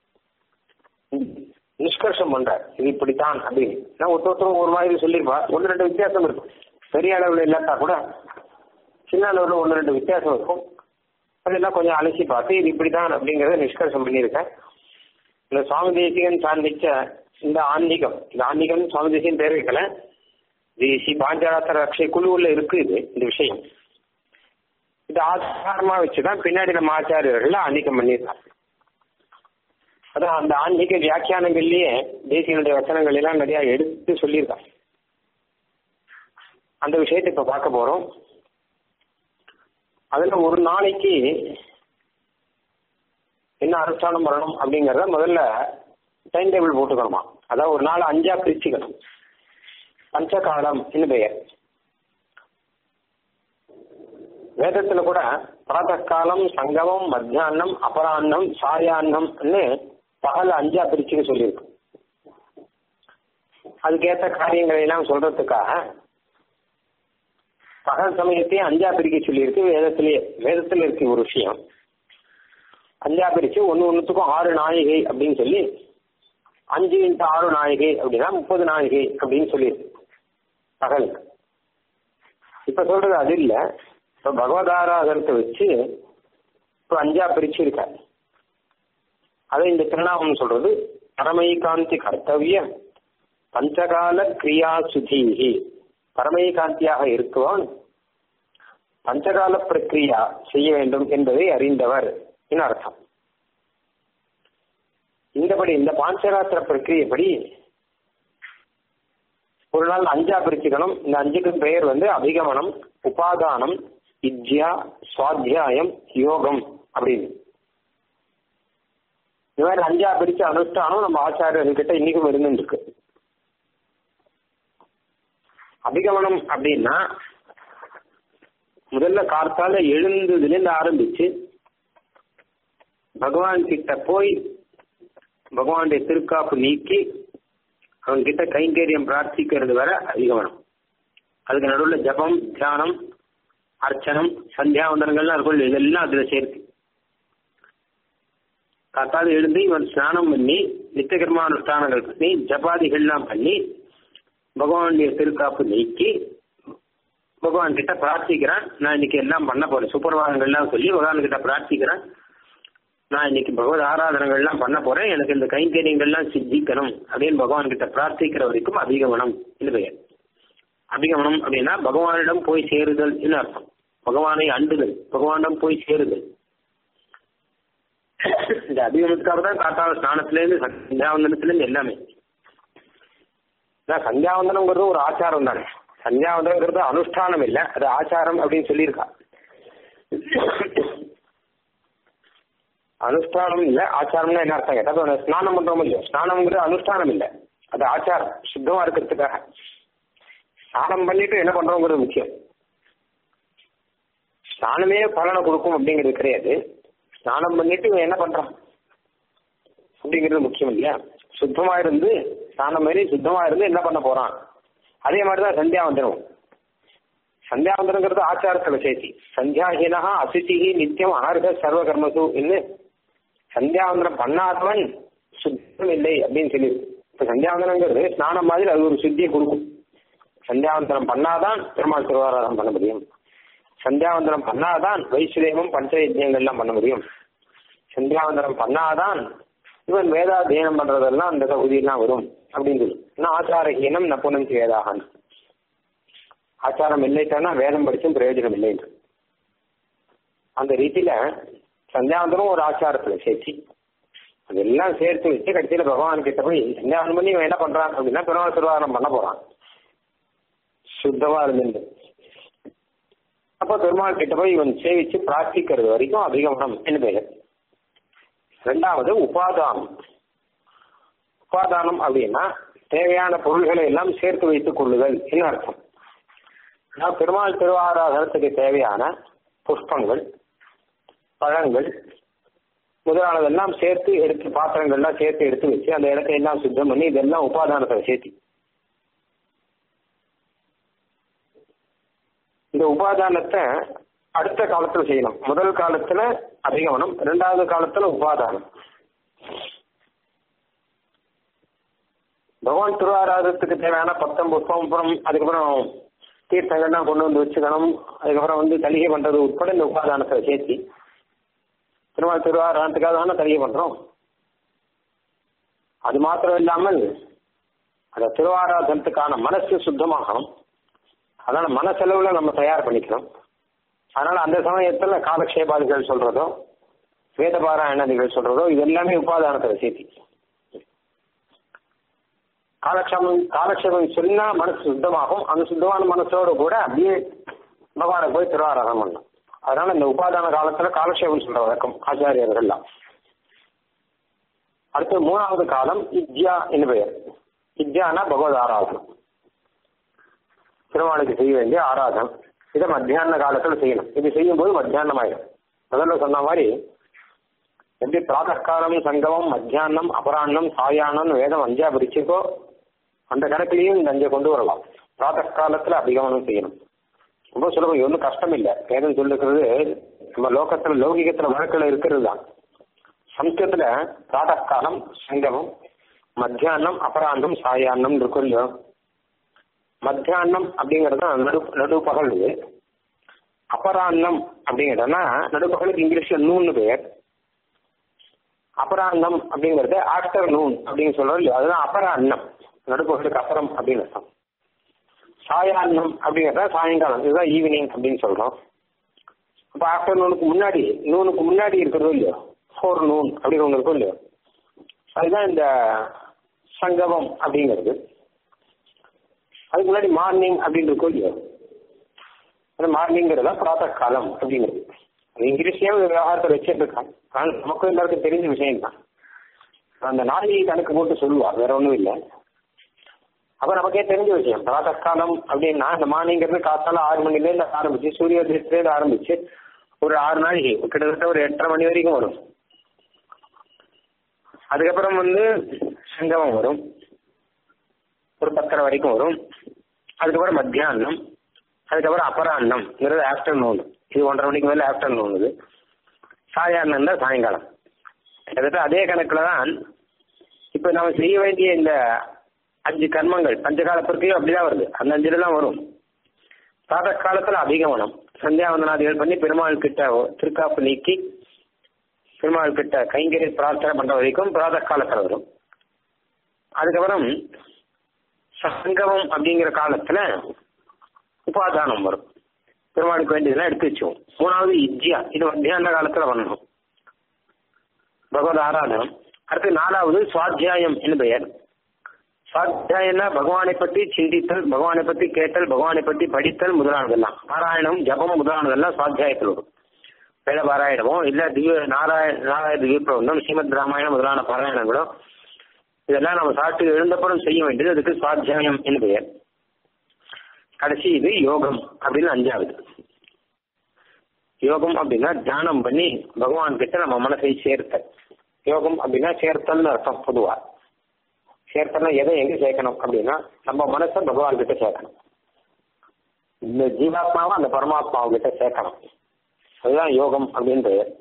நிஷ்கர்ஷம் பண்றார் இது இப்படித்தான் அப்படின்னு நான் ஒருத்தரும் ஒரு மாதிரி சொல்லியிருப்பா ஒன்று ரெண்டு வித்தியாசம் இருக்கும் பெரிய அளவில் இல்லாட்டா கூட சின்ன அளவில் ஒன்று ரெண்டு வித்தியாசம் இருக்கும் அதெல்லாம் கொஞ்சம் அலசி பார்த்து இது இப்படித்தான் அப்படிங்கறத நிஷ்கர்ஷம் பண்ணியிருக்கேன் இந்த சுவாமி தேசிகன் சார்ந்திச்ச இந்த ஆன்மீகம் இந்த ஆன்மீகம் சுவாமி தேசியன் பேர் வைக்கல இது ஸ்ரீ பாஞ்சாலத்தர ரக்ஷை குழுவுல இருக்கு இது இந்த விஷயம் இது ஆதாரமா வச்சுதான் பின்னாடி நம்ம ஆச்சாரியர்கள் ஆன்மீகம் பண்ணியிருக்காங்க அதான் அந்த ஆன்மீக வியாக்கியானங்கள்லயே தேசியனுடைய வச்சனங்கள் எல்லாம் நிறைய எடுத்து சொல்லியிருக்காங்க அந்த விஷயத்தை இப்ப பார்க்க போறோம் அதுல ஒரு நாளைக்கு என்ன அனுஷ்டானம் பண்ணணும் அப்படிங்கறத முதல்ல டைம் டேபிள் போட்டுக்கணுமா அதாவது ஒரு நாள் அஞ்சா பிரிச்சுக்கணும் பஞ்சகாலம் பெயர் வேதத்துல கூட பிராத்தகாலம் சங்கமம் மத்தியானம் அபராண்ணம் சாயான்னம்னு பகல் அஞ்சா பிரிச்சுன்னு சொல்லியிருக்கு அதுக்கேற்ற காரியங்களை எல்லாம் சொல்றதுக்காக பகல் சமயத்தையும் அஞ்சா பிரிக்க சொல்லியிருக்கு வேதத்திலேயே வேதத்துல இருக்கு ஒரு விஷயம் அஞ்சா பிரிச்சு ஒன்னு ஒன்னுத்துக்கும் ஆறு நாழிகை அப்படின்னு சொல்லி அஞ்சு இன்ட்டு ஆறு நாழிகை அப்படின்னா முப்பது நாழிகை அப்படின்னு சொல்லியிருக்கு பகலுக்கு இப்ப சொல்றது அது இல்ல இப்ப பகவதாராதனத்தை வச்சு இப்ப அஞ்சா பிரிச்சிருக்காரு அதை இந்த திருநாமம் சொல்றது பரமைகாந்தி கர்த்தவிய பஞ்சகால கிரியா சுதீகி பரமைகாந்தியாக இருக்குவான் பஞ்சகால பிரக்கிரியா செய்ய வேண்டும் என்பதை அறிந்தவர் என்று அர்த்தம் இந்தபடி இந்த பாஞ்சராத்திர பிரக்கிரியப்படி ஒரு நாள் அஞ்சா பிரிச்சுக்கணும் இந்த அஞ்சுக்கு பெயர் வந்து அபிகமனம் உபாதானம் வித்யா சுவாத்தியாயம் யோகம் அப்படின்னு இந்த மாதிரி அஞ்சா பிரிச்சு அனுஷ்டானம் நம்ம ஆச்சாரியர்கிட்ட இன்னைக்கும் இருந்துருக்கு அபிகமனம் அப்படின்னா முதல்ல கார்த்தால எழுந்ததுலேருந்து ஆரம்பிச்சு பகவான் கிட்ட போய் பகவானுடைய திருக்காப்பு நீக்கி அவன் கிட்ட கைங்கரியம் பிரார்த்திக்கிறது வர அதிகமனம் அதுக்கு நடுவில் ஜபம் தியானம் அர்ச்சனம் சந்தியாவந்தனங்கள்லாம் இருக்கும் இதெல்லாம் அதுல சேர்த்து காத்தால எழுந்து இவன் ஸ்நானம் பண்ணி நித்தியகர்மானுஷ்டானங்கள் பண்ணி ஜபாதிகள்லாம் பண்ணி பகவானுடைய திருக்காப்பு நீக்கி பகவான் கிட்ட பிரார்த்திக்கிறான் நான் இன்னைக்கு எல்லாம் பண்ண போறேன் சுப்பிரபாதங்கள்லாம் சொல்லி பகவான் கிட்ட பிரார்த்திக்கிறேன் நான் இன்னைக்கு பகவத் ஆராதனைகள்லாம் பண்ண போறேன் எனக்கு இந்த கைங்கரியங்கள்லாம் சித்திக்கணும் அப்படின்னு பகவான் கிட்ட பிரார்த்திக்கிற வரைக்கும் அபிகமனம் என்று பெயர் அபிகமனம் அப்படின்னா பகவானிடம் போய் சேருதல் அர்த்தம் பகவானை அண்டுதல் பகவானிடம் போய் சேருதல் இந்த அபிகமனத்துக்காக தான் காத்தால ஸ்நானத்திலேருந்து சந்தியாவந்தனத்திலேருந்து எல்லாமே சந்தியாவந்தனங்கிறது ஒரு ஆச்சாரம் தானே சந்தியாவந்தனங்கிறது அனுஷ்டானம் இல்லை அது ஆச்சாரம் அப்படின்னு சொல்லியிருக்கா அனுஷ்டானம் இல்ல ஆச்சாரம்னா என்ன அர்த்தம் கேட்டா ஸ்நானம் பண்றோம் இல்லையோ ஸ்நானம்ங்கிறது அனுஷ்டானம் இல்ல அது ஆச்சாரம் சுத்தமா இருக்கிறதுக்காக ஸ்நானம் பண்ணிட்டு என்ன பண்றோங்கிறது முக்கியம் ஸ்நானமே பலனை கொடுக்கும் அப்படிங்கிறது கிடையாது ஸ்நானம் பண்ணிட்டு இவன் என்ன பண்றான் அப்படிங்கிறது முக்கியம் இல்லையா சுத்தமா இருந்து ஸ்நானம் மாதிரி சுத்தமா இருந்து என்ன பண்ண போறான் அதே மாதிரிதான் சந்தியாவந்தனம் சந்தியாவந்தனங்கிறது ஆச்சாரத்துல சேர்த்தி சந்தியாஹீனா அசிதிகி நித்தியம் அனர்க சர்வ கர்மசு என்று சந்தியாவந்தனம் பண்ணாதவன் சுத்தம் இல்லை அப்படின்னு சொல்லி இப்ப சந்தியாவந்தனங்கிறது ஸ்நானம் மாதிரி அது ஒரு சுத்தியை கொடுக்கும் சந்தியாவந்தனம் பண்ணாதான் பெருமாள் திருவாராதனம் பண்ண முடியும் சந்தியாவந்தனம் பண்ணாதான் வைசுதேவம் பஞ்சயஜ்யங்கள்லாம் பண்ண முடியும் சந்தியாவந்தனம் பண்ணாதான் இவன் வேதாத்தியனம் பண்றதெல்லாம் அந்த தகுதியெல்லாம் வரும் அப்படின்னு சொல்லி நான் ஆச்சாரஹீனம் நப்புணஞ்சி வேதாகன் ஆச்சாரம் இல்லைட்டானா வேதம் படிச்சும் பிரயோஜனம் இல்லை அந்த ரீதியில சந்தியாவந்தனம் ஒரு ஆச்சாரத்துல சேர்த்து அதெல்லாம் சேர்த்து வச்சு கடைசியில பகவான் கிட்ட போய் சந்தியாவந்தம் பண்ணி இவன் என்ன பண்றான் அப்படின்னா பெருமாள் திருவாரணம் பண்ண போறான் சுத்தமா இருந்து அப்ப பெருமாள் கிட்ட போய் இவன் சேவிச்சு பிரார்த்திக்கிறது வரைக்கும் அதிகமனம் என்று பெயர் ரெண்டாவது உபாதானம் உபாதானம் அப்படின்னா தேவையான பொருள்களை எல்லாம் சேர்த்து வைத்துக் கொள்ளுதல் என்ன அர்த்தம் நான் பெருமாள் திருவாராதனத்துக்கு தேவையான புஷ்பங்கள் பழங்கள் முதலானதெல்லாம் சேர்த்து எடுத்து பாத்திரங்கள்லாம் சேர்த்து எடுத்து வச்சு அந்த இடத்தை எல்லாம் சுத்தம் பண்ணி இதெல்லாம் உபாதானத்தை சேர்த்தி இந்த உபாதானத்தை அடுத்த காலத்துல செய்யணும் முதல் காலத்துல அதிகமனம் ரெண்டாவது காலத்துல உபாதானம் பகவான் திருவாராதத்துக்கு தேவையான பத்தம் புஷ்பம் அப்புறம் அதுக்கப்புறம் தீர்த்தங்கள்லாம் கொண்டு வந்து வச்சுக்கணும் அதுக்கப்புறம் வந்து தலிகை பண்றது உட்பட இந்த உபாதானத்தை சேர்த்தி திருமால் திருவாராதத்துக்காக தானே தலிகை பண்றோம் அது மாத்திரம் இல்லாமல் அந்த திருவாராதனத்துக்கான மனசு சுத்தமாகணும் அதனால மனசெலவுல நம்ம தயார் பண்ணிக்கணும் அதனால அந்த சமயத்துல காலக்ஷேபாதிகள் சொல்றதோ வேதபாராயணதிகள் சொல்றதோ இது எல்லாமே உபாதானத்துல சேர்த்தி காலக்ஷேபம் காலக்ஷேபம் சொன்னா மனசு சுத்தமாகும் அந்த சுத்தமான மனசோட கூட அப்படியே பகவானை போய் திருவாராதனம் பண்ணலாம் அதனால இந்த உபாதான காலத்துல காலக்ஷேபம் சொல்ற வழக்கம் ஆச்சாரியர்கள்லாம் அடுத்து மூணாவது காலம் இஜ்யா என்று பெயர் இஜ்யானா பகவத் ஆராதனம் திருமாலுக்கு செய்ய வேண்டிய ஆராதனம் இதை மத்தியான காலத்துல செய்யணும் இது செய்யும்போது மத்தியானம் ஆயிடும் முதல்ல சொன்ன மாதிரி எப்படி பிராத்தகாலம் சங்கமம் மத்தியானம் அபராண்ணம் சாயானம் வேதம் அஞ்சா பிரிச்சுக்கோ அந்த கணக்கிலையும் இந்த அஞ்சை கொண்டு வரலாம் பிராத்தகாலத்துல அதிகமானம் செய்யணும் ரொம்ப சுலபம் இது ஒன்றும் கஷ்டம் இல்லை வேதம் சொல்லுகிறது நம்ம லோகத்துல லௌகிகத்துல வழக்கில் இருக்கிறது தான் சம்ஸ்கிருத்துல பிராத்தகாலம் சங்கமம் மத்தியானம் அபராண்டம் சாயான்னம் இருக்கும் இல்லையோ மத்தியானம் அப்படிங்கிறது தான் நடு நடுப்பகல் இது அபராண்ணம் அப்படிங்கிறதுனா நடுப்பகலுக்கு இங்கிலீஷ்ல நூன்னு பெயர் அபராண்ணம் அப்படிங்கிறது ஆஃப்டர் நூன் அப்படின்னு சொல்றோம் இல்லையா அதுதான் அபராண்ணம் நடுப்பகலுக்கு அப்புறம் அப்படின்னு அர்த்தம் சாயான்னம் அப்படிங்கிறத சாயங்காலம் இதுதான் ஈவினிங் அப்படின்னு சொல்றோம் அப்போ ஆஃப்டர்நூனுக்கு முன்னாடி நூனுக்கு முன்னாடி இருக்கிறதோ இல்லையோ ஃபோர் நூன் அப்படின்னு ஒன்று இருக்கும் இல்லையோ அதுதான் இந்த சங்கமம் அப்படிங்கிறது அதுக்கு முன்னாடி மார்னிங் அப்படின்னு இருக்கும் இல்லையோ அந்த மார்னிங்கிறதா பிராத்த காலம் அப்படிங்கிறது அது இங்கிலீஷ்லயே ஒரு விவகாரத்தை வச்சுட்டு இருக்கான் ஆனால் நமக்கும் எல்லாருக்கும் தெரிஞ்ச விஷயம் தான் அந்த நாளைக்கு கணக்கு போட்டு சொல்லுவா வேற ஒன்றும் இல்லை அப்ப நமக்கே தெரிஞ்ச விஷயம் பிராத்த காலம் அப்படின்னா இந்த மார்னிங்கிறது காத்தால ஆறு மணிலேருந்து ஆரம்பிச்சு சூரிய உதயத்திலேருந்து ஆரம்பிச்சு ஒரு ஆறு நாளைக்கு கிட்டத்தட்ட ஒரு எட்டரை மணி வரைக்கும் வரும் அதுக்கப்புறம் வந்து சங்கமம் வரும் ஒரு பத்தரை வரைக்கும் வரும் அதுக்கப்புறம் மத்தியானம் அதுக்கப்புறம் அபராண்ணம்ங்கிறது ஆஃப்டர்நூன் இது ஒன்றரை மணிக்கு மேலே ஆஃப்டர்நூன் இது சாயாண்ணம் தான் சாயங்காலம் கிட்டத்தட்ட அதே கணக்கில் தான் இப்போ நம்ம செய்ய வேண்டிய இந்த அஞ்சு கர்மங்கள் பஞ்சகால பிறக்கையும் அப்படிதான் வருது அந்த அஞ்சுல தான் வரும் பிராத காலத்தில் அதிகமனம் சந்தியாவந்தனாதிகள் பண்ணி பெருமாள் கிட்ட திருக்காப்பு நீக்கி பெருமாள் கிட்ட கைங்கறி பிரார்த்தனை பண்ற வரைக்கும் பிராத காலத்தில் வரும் அதுக்கப்புறம் சங்கமம் அப்படிங்கிற காலத்துல உபாதானம் வரும் பெருமாளுக்கு வேண்டியதெல்லாம் எடுத்து வச்சுவோம் மூணாவது இஜ்யா இது மத்தியான காலத்துல பண்ணணும் பகவத் ஆராதனம் அடுத்து நாலாவது சுவாத்தியாயம் என்று பெயர் சுவாத்தியாயம்னா பகவானை பற்றி சிந்தித்தல் பகவானை பற்றி கேட்டல் பகவானை பற்றி படித்தல் முதலானதெல்லாம் பாராயணம் ஜபம் முதலானதெல்லாம் சுவாத்தியாயத்தில் வரும் வேத பாராயணமோ இல்ல திவ்ய நாராயண நாராயண திவ்ய பிரபந்தம் ஸ்ரீமத் ராமாயணம் முதலான பாராயணங்களோ இதெல்லாம் நம்ம சாப்பிட்டு எழுந்தப்புறம் செய்ய வேண்டியது அதுக்கு சுவாத்தியாயம் என்று பெயர் கடைசி இது யோகம் அப்படின்னு அஞ்சாவது யோகம் அப்படின்னா தியானம் பண்ணி பகவான் கிட்ட நம்ம மனசை சேர்த்தல் யோகம் அப்படின்னா சேர்த்தல்னு அர்த்தம் பொதுவா சேர்த்தல்னா எதை எங்க சேர்க்கணும் அப்படின்னா நம்ம மனசை பகவான் கிட்ட சேர்க்கணும் இந்த ஜீவாத்மாவை அந்த பரமாத்மாவை கிட்ட சேர்க்கணும் அதுதான் யோகம் அப்படின்னு பெயர்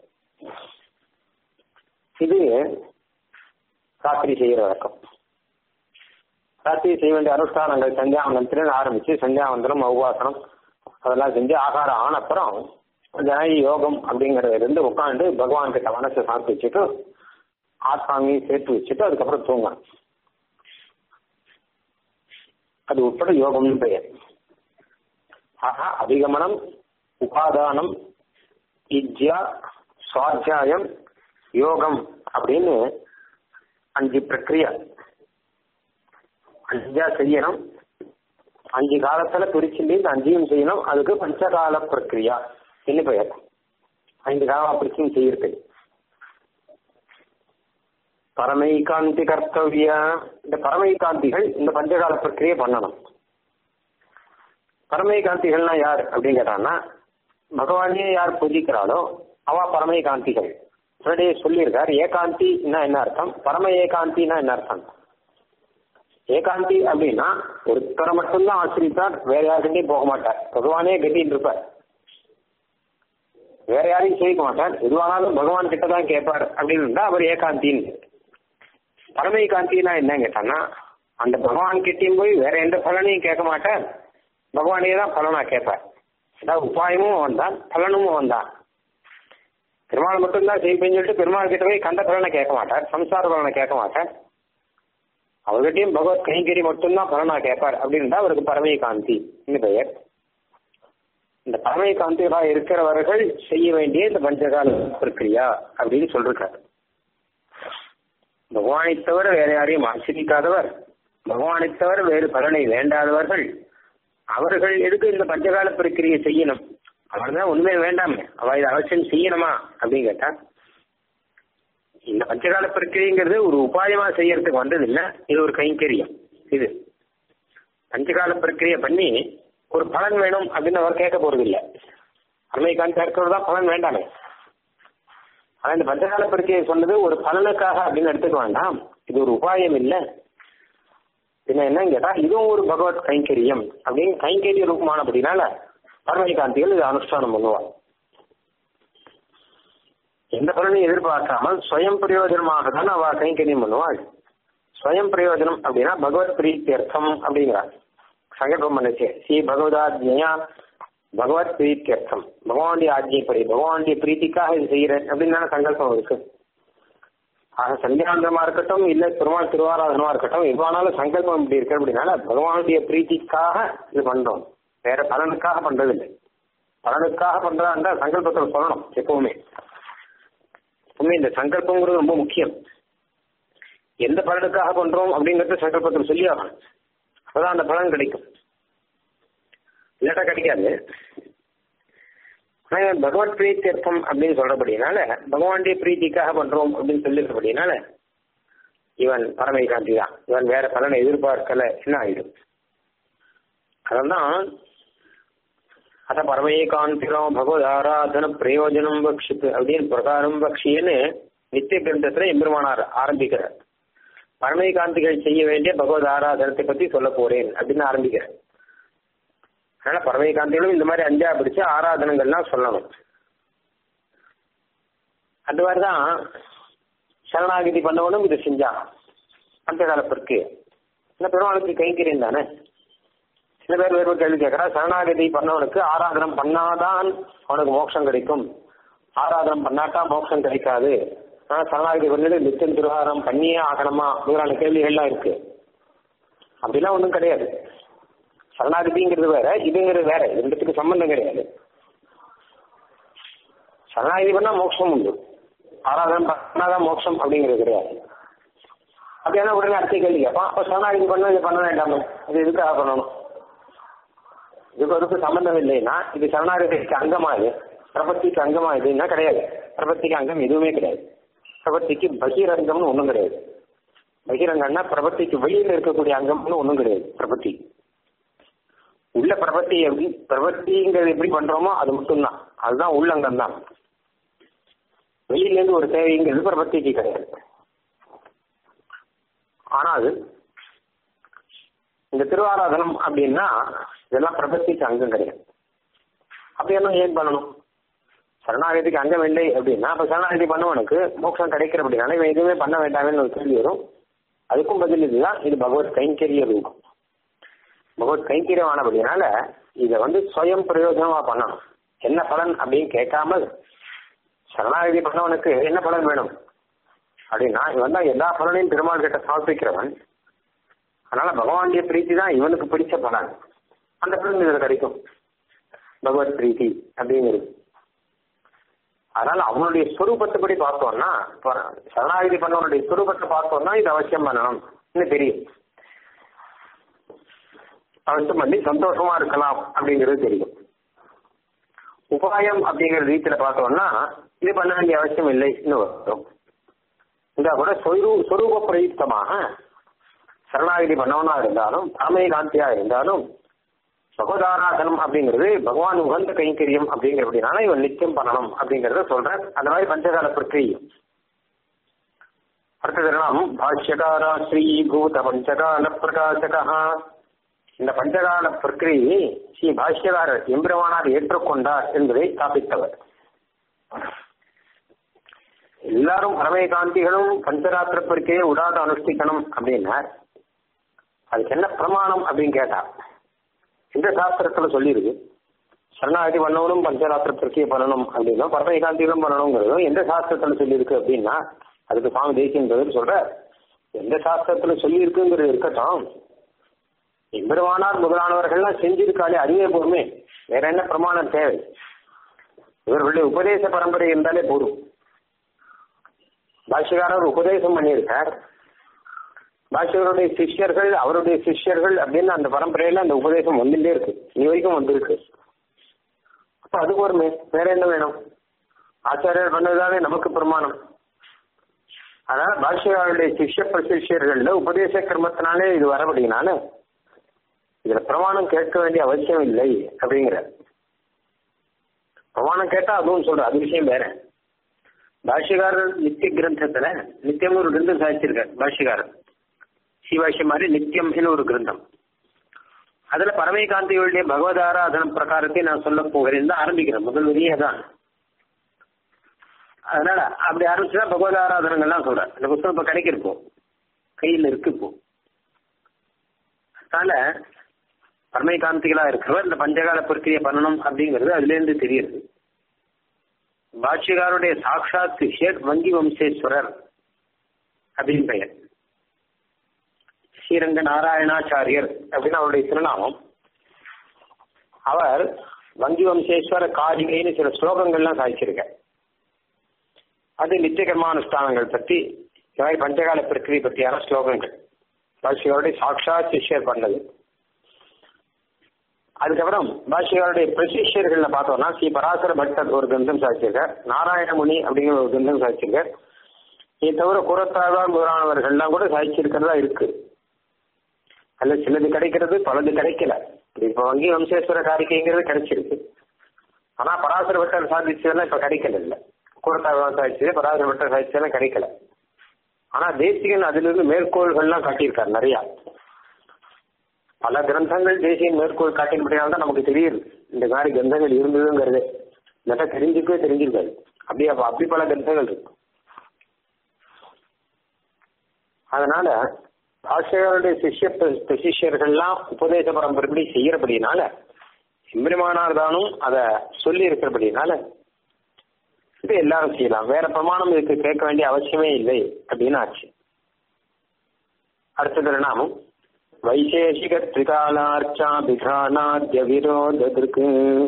இது ராத்திரி செய்கிற வழக்கம் ராத்திரி செய்ய வேண்டிய அனுஷ்டானங்கள் சந்தியாவந்தனத்திலிருந்து ஆரம்பிச்சு சந்தியாவந்தனம் உபவாசனம் அதெல்லாம் செஞ்சு ஆகாரம் ஆன அப்புறம் ஜனகி யோகம் அப்படிங்கறத இருந்து உட்காந்து பகவான் கிட்ட மனசை சாப்பிட்டு வச்சுட்டு ஆத்மாவையும் சேர்த்து வச்சுட்டு அதுக்கப்புறம் தூங்கணும் அது உட்பட யோகம்னு பெயர் ஆகா அதிகமனம் உபாதானம் இஜ்யா சுவாத்தியாயம் யோகம் அப்படின்னு அஞ்சு பிரக்ரியா அஞ்சா செய்யணும் அஞ்சு காலத்துல பிரிச்சுட்டு இந்த அஞ்சையும் செய்யணும் அதுக்கு பஞ்சகால பிரக்ரியா என்ன பெயர் ஐந்து காலம் பிரிச்சும் செய்யிருக்கு பரமைகாந்தி கர்த்தவிய இந்த பரமைகாந்திகள் இந்த பஞ்சகால பிரக்கிரியை பண்ணணும் பரமைகாந்திகள்னா யார் அப்படின்னு கேட்டான்னா பகவானே யார் பூஜிக்கிறாளோ அவ பரமைகாந்திகள் முன்னாடியே சொல்லியிருக்கார் ஏகாந்தின்னா என்ன அர்த்தம் பரம ஏகாந்தினா என்ன அர்த்தம் ஏகாந்தி அப்படின்னா ஒருத்தரை மட்டும்தான் ஆசிரித்தார் வேற யாருக்கிட்டையும் போக மாட்டார் பகவானே கட்டின்னு இருப்பார் வேற யாரையும் செய்ய மாட்டார் எதுவானாலும் பகவான் கிட்ட தான் கேட்பார் அப்படின்னு இருந்தா அவர் ஏகாந்தின்னு பரமேகாந்தினா என்னன்னு கேட்டான்னா அந்த பகவான் கிட்டயும் போய் வேற எந்த பலனையும் கேட்க மாட்டார் பகவானே தான் பலனா கேட்பார் அதாவது உபாயமும் வந்தான் பலனும் வந்தான் பெருமாள் மட்டும்தான் செய்ப்பேன்னு சொல்லிட்டு பெருமாள் கிட்ட போய் கண்ட பலனை கேட்க மாட்டார் சம்சார பலனை கேட்க மாட்டார் அவர்கிட்டயும் பகவத் கைங்கரி மட்டும்தான் பலனா கேட்பார் அப்படின்னு அவருக்கு பரமேகாந்தி பெயர் இந்த பரமேகாந்திகளா இருக்கிறவர்கள் செய்ய வேண்டிய இந்த பஞ்சகால பிரக்கிரியா அப்படின்னு சொல்லிருக்காரு பகவானை தவிர வேற யாரையும் ஆசிரிக்காதவர் பகவானை தவிர வேறு பலனை வேண்டாதவர்கள் அவர்கள் எதுக்கு இந்த பஞ்சகால பிரக்கிரியை செய்யணும் அவர்தான் உண்மை வேண்டாமே அவ இதை அவசியம் செய்யணுமா அப்படின்னு கேட்டா இந்த பஞ்சகால பிரக்கிரிங்கிறது ஒரு உபாயமா செய்யறதுக்கு வந்தது இல்ல இது ஒரு கைங்கரியம் இது பஞ்சகால பிரக்கிரிய பண்ணி ஒரு பலன் வேணும் அப்படின்னு அவர் கேட்க போறது இல்ல அருமை காந்த இருக்கிறது தான் பலன் வேண்டாமே ஆனா இந்த பஞ்சகால பிரக்கிரியை சொன்னது ஒரு பலனுக்காக அப்படின்னு எடுத்துக்க வேண்டாம் இது ஒரு உபாயம் இல்ல பின்ன என்ன கேட்டா இதுவும் ஒரு பகவத் கைங்கரியம் அப்படின்னு கைங்கரிய ரூபமானபடினால பரமை காந்திகள் இதை அனுஷ்டானம் பண்ணுவார் எந்த பலனையும் எதிர்பார்க்காமல் ஸ்வயம் பிரயோஜனமாக தான் அவ கைங்கரியம் பண்ணுவாள் ஸ்வயம் பிரயோஜனம் அப்படின்னா பகவத் பிரீத்தியர்த்தம் அப்படிங்கிறார் சங்கல்பம் பண்ணுச்சு ஸ்ரீ பகவதாஜ்யா பகவத் பிரீத்தியர்த்தம் பகவானுடைய ஆஜ்யப்படி பகவானுடைய பிரீத்திக்காக இது செய்யறேன் அப்படின்னு சங்கல்பம் இருக்கு ஆக சந்தியாந்தமா இருக்கட்டும் இல்ல திருமால் திருவாராதனமா இருக்கட்டும் எதுவானாலும் சங்கல்பம் இப்படி இருக்கு அப்படின்னால பகவானுடைய பிரீத்திக்காக இது பண்றோம் வேற பலனுக்காக பண்றது இல்லை பலனுக்காக பண்றதா இருந்தா சங்கல்பத்தில் சொல்லணும் எப்பவுமே உண்மை இந்த சங்கல்பங்கிறது ரொம்ப முக்கியம் எந்த பலனுக்காக பண்றோம் அப்படிங்கறத சங்கல்பத்தில் சொல்லி ஆகணும் அப்பதான் அந்த பலன் கிடைக்கும் இல்லாட்டா கிடைக்காது ஆனா பகவத் பிரீத்தியர்த்தம் அப்படின்னு சொல்றபடினால பகவானுடைய பிரீத்திக்காக பண்றோம் அப்படின்னு சொல்லிருக்கபடினால இவன் பரமைகாந்தி தான் இவன் வேற பலனை எதிர்பார்க்கல என்ன ஆயிடும் அதெல்லாம் அத பரமேகாந்திரம் பகவத் ஆராதன பிரயோஜனம் பக்ஷித்து அப்படின்னு பிரகாரம் பக்ஷின்னு நித்திய கிரந்தத்துல எம்பெருமானார் ஆரம்பிக்கிறார் பரமேகாந்திகள் செய்ய வேண்டிய பகவத் ஆராதனத்தை பத்தி சொல்ல போறேன் அப்படின்னு ஆரம்பிக்கிறார் அதனால பரமேகாந்திகளும் இந்த மாதிரி அஞ்சா பிடிச்சு ஆராதனங்கள்லாம் சொல்லணும் அந்த மாதிரிதான் சரணாகிதி பண்ணவனும் இதை செஞ்சான் அந்த காலத்திற்கு இந்த பெருமாளுக்கு கைங்கரியம் தானே சில பேர் வேறு கேள்வி கேட்கறா சரணாகதி பண்ணவனுக்கு ஆராதனம் பண்ணாதான் அவனுக்கு மோட்சம் கிடைக்கும் ஆராதனம் பண்ணாட்டா மோட்சம் கிடைக்காது ஆனா சரணாகதி பண்ணிட்டு நித்தியம் திருவாரம் பண்ணியே ஆகணுமா அப்படிங்கிற கேள்விகள்லாம் இருக்கு அப்படிலாம் ஒன்றும் கிடையாது சரணாகதிங்கிறது வேற இதுங்கிறது வேற ரெண்டுத்துக்கு சம்பந்தம் கிடையாது சரணாகதி பண்ணா மோட்சம் உண்டு ஆராதனம் பண்ணாதான் மோட்சம் அப்படிங்கிறது கிடையாது அப்படின்னா உடனே அடுத்த கேள்வி கேட்பான் அப்போ சரணாகதி பண்ண இது பண்ண வேண்டாமே இது எதுக்காக பண்ணணும் இதுக்கு அதுக்கு சம்பந்தம் இல்லைன்னா இது சரணாகதிக்கு அங்கமா இது பிரபத்திக்கு அங்கமா இதுன்னா கிடையாது பிரபத்திக்கு அங்கம் எதுவுமே கிடையாது பிரபத்திக்கு பகிரங்கம்னு ஒன்றும் கிடையாது பகிரங்கம்னா பிரபத்திக்கு வெளியில இருக்கக்கூடிய அங்கம்னு ஒன்றும் கிடையாது பிரபத்தி உள்ள பிரபத்தி எப்படி பிரபத்திங்கிறது எப்படி பண்றோமோ அது மட்டும்தான் அதுதான் உள்ளங்கம் தான் வெளியில இருந்து ஒரு தேவைங்கிறது பிரபத்திக்கு கிடையாது ஆனால் இந்த திருவாராதனம் அப்படின்னா இதெல்லாம் பிரபத்திக்கு அங்கம் கிடையாது அப்படியெல்லாம் ஏன் பண்ணணும் சரணாகதிக்கு அங்கம் இல்லை அப்படின்னா அப்ப சரணாகதி பண்ணவனுக்கு மோட்சம் கிடைக்கிற அப்படின்னால இவன் எதுவுமே பண்ண வேண்டாம்னு ஒரு கேள்வி வரும் அதுக்கும் பதில் இதுதான் இது பகவத் கைங்கரிய ரூபம் பகவத் கைங்கரியம் ஆனபடினால இதை வந்து சுயம் பிரயோஜனமா பண்ணணும் என்ன பலன் அப்படின்னு கேட்காமல் சரணாகதி பண்ணவனுக்கு என்ன பலன் வேணும் அப்படின்னா இவன் தான் எல்லா பலனையும் பெருமாள் கிட்ட சமர்ப்பிக்கிறவன் அதனால பகவானுடைய பிரீத்தி தான் இவனுக்கு பிடிச்ச பலன் அந்த பலன் இதுல கிடைக்கும் பகவத் பிரீத்தி அப்படிங்கிறது அதனால அவனுடைய ஸ்வரூபத்தைப்படி பார்த்தோம்னா சரணாகதி பண்ணவனுடைய ஸ்வரூபத்தை பார்த்தோம்னா இது அவசியம் பண்ணணும் இன்னும் தெரியும் அவசியம் பண்ணி சந்தோஷமா இருக்கலாம் அப்படிங்கிறது தெரியும் உபாயம் அப்படிங்கிற ரீதியில பார்த்தோம்னா இது பண்ண வேண்டிய அவசியம் இல்லை இன்னும் வரும் இந்த கூட சொரூப பிரயுக்தமாக சரணாகிதி பண்ணவனா இருந்தாலும் பரமே காந்தியா இருந்தாலும் பகவதாராதனம் அப்படிங்கிறது பகவான் உகந்த கைங்கரியம் அப்படிங்கிறபடினால இவன் நித்தியம் பண்ணணும் அப்படிங்கறத சொல்றேன் அந்த மாதிரி பஞ்சகால பிரக்கிரியம் அடுத்தது நாம் பாஷ்யகாரா ஸ்ரீ பூத பஞ்சகால பிரகாசகா இந்த பஞ்சகால பிரக்கிரியை ஸ்ரீ பாஷ்யகாரர் எம்பிரமானார் ஏற்றுக்கொண்டார் என்பதை ஸ்தாபித்தவர் எல்லாரும் பரமேகாந்திகளும் பஞ்சராத்திர பிரக்கிரியை விடாத அனுஷ்டிக்கணும் அப்படின்னார் அதுக்கு என்ன பிரமாணம் அப்படின்னு கேட்டா இந்த சாஸ்திரத்துல சொல்லியிருக்கு சரணாகதி பண்ணவனும் பஞ்சராத்திர பிரக்கியை பண்ணணும் அப்படின்னும் பரமேகாந்திகளும் பண்ணணுங்கிறதும் எந்த சாஸ்திரத்துல சொல்லியிருக்கு அப்படின்னா அதுக்கு சுவாமி தேசியன்றது சொல்ற எந்த சாஸ்திரத்துல சொல்லியிருக்குங்கிறது இருக்கட்டும் எம்பெருமானார் முதலானவர்கள்லாம் செஞ்சிருக்காளே அதுவே போதுமே வேற என்ன பிரமாணம் தேவை இவர்களுடைய உபதேச பரம்பரை இருந்தாலே போதும் பாஷ்யக்காரர் உபதேசம் பண்ணியிருக்கார் பாஷ்யவருடைய சிஷ்யர்கள் அவருடைய சிஷ்யர்கள் அப்படின்னு அந்த பரம்பரையில அந்த உபதேசம் வந்துட்டே இருக்கு நீ வரைக்கும் வந்திருக்கு அப்ப அது போருமே வேற என்ன வேணும் ஆச்சாரியர் பண்ணதுதானே நமக்கு பிரமாணம் அதனால பாஷ்யகாருடைய சிஷ்ய பிரசிஷ்யர்கள்ல உபதேச கிரமத்தினாலே இது வரபடினால இதுல பிரமாணம் கேட்க வேண்டிய அவசியம் இல்லை அப்படிங்கிற பிரமாணம் கேட்டா அதுவும் சொல்ற அது விஷயம் வேற பாஷ்யகாரர் நித்திய கிரந்தத்துல நித்தியம் ஒரு கிரந்தம் சாதிச்சிருக்கார் பாஷ்யகாரர் சிவாஷ்யம் மாதிரி நித்தியம்னு ஒரு கிரந்தம் அதுல பரமைகாந்தியுடைய பகவத் ஆராதன பிரகாரத்தை நான் சொல்ல போகிறேன் தான் ஆரம்பிக்கிறேன் முதல் வரியே தான் அதனால அப்படி ஆரம்பிச்சுன்னா பகவத் ஆராதனங்கள்லாம் சொல்றேன் இந்த புத்தகம் இப்ப கிடைக்கிறப்போ கையில் இருக்கு இப்போ அதனால பரமைகாந்திகளா இருக்கிறவர் இந்த பஞ்சகால பிரக்கிரியை பண்ணணும் அப்படிங்கிறது அதுல இருந்து தெரியுது பாஷ்யகாருடைய சாட்சாத் சிஷ்யர் வங்கி வம்சேஸ்வரர் அப்படின்னு பெயர் ஸ்ரீரங்க நாராயணாச்சாரியர் அப்படின்னு அவருடைய திருநாமம் அவர் வங்கி வம்சேஸ்வர காரிகைன்னு சில ஸ்லோகங்கள்லாம் சாதிச்சிருக்க அது நித்திய கர்மானுஷ்டானங்கள் பத்தி இந்த மாதிரி பஞ்சகால பிரக்கிரியை பற்றியான ஸ்லோகங்கள் பாஷ்யகாருடைய சாட்சாத் சிஷ்யர் பண்ணது அதுக்கப்புறம் பாஷ்யகாருடைய பிரசிஷ்யர்கள்ல பார்த்தோம்னா ஸ்ரீ பராசர பட்டர் ஒரு கிரந்தம் சாதிச்சிருக்கார் நாராயணமுனி அப்படிங்கிற ஒரு கிரந்தம் சாதிச்சிருக்கார் இதை தவிர குரத்தாழ்வார் முதலானவர்கள்லாம் கூட சாதிச்சிருக்கிறதா இருக்கு அதுல சிலது கிடைக்கிறது பலது கிடைக்கல இப்ப வங்கி வம்சேஸ்வர காரிக்கைங்கிறது கிடைச்சிருக்கு ஆனா பராசர பட்டர் சாதிச்சதெல்லாம் இப்ப கிடைக்கல இல்ல கூடத்தாழ்வான் சாதிச்சது பராசர பட்டர் சாதிச்சதெல்லாம் கிடைக்கல ஆனா தேசிகன் அதுல இருந்து மேற்கோள்கள்லாம் காட்டியிருக்காரு நிறைய பல கிரந்தங்கள் தேசிய மேற்கோள் காட்டினபடியால் தான் நமக்கு தெரியுது இந்த மாதிரி கிரந்தங்கள் இருந்ததுங்கிறது இல்லாட்டா தெரிஞ்சுக்கவே தெரிஞ்சிருக்காது அப்படி அப்ப அப்படி பல கிரந்தங்கள் இருக்கு அதனால ஆசிரியருடைய சிஷ்ய சிஷ்யர்கள்லாம் உபதேச பரம்பரைப்படி செய்யறபடினால எம்பெருமானார் தானும் அதை சொல்லி இருக்கிறபடினால இது எல்லாரும் செய்யலாம் வேற பிரமாணம் இதுக்கு கேட்க வேண்டிய அவசியமே இல்லை அப்படின்னு ஆச்சு அடுத்தது நாமும் வைசேஷிக திரிகாலார்ச்சா பிகானாத்ய விரோதத்திற்கு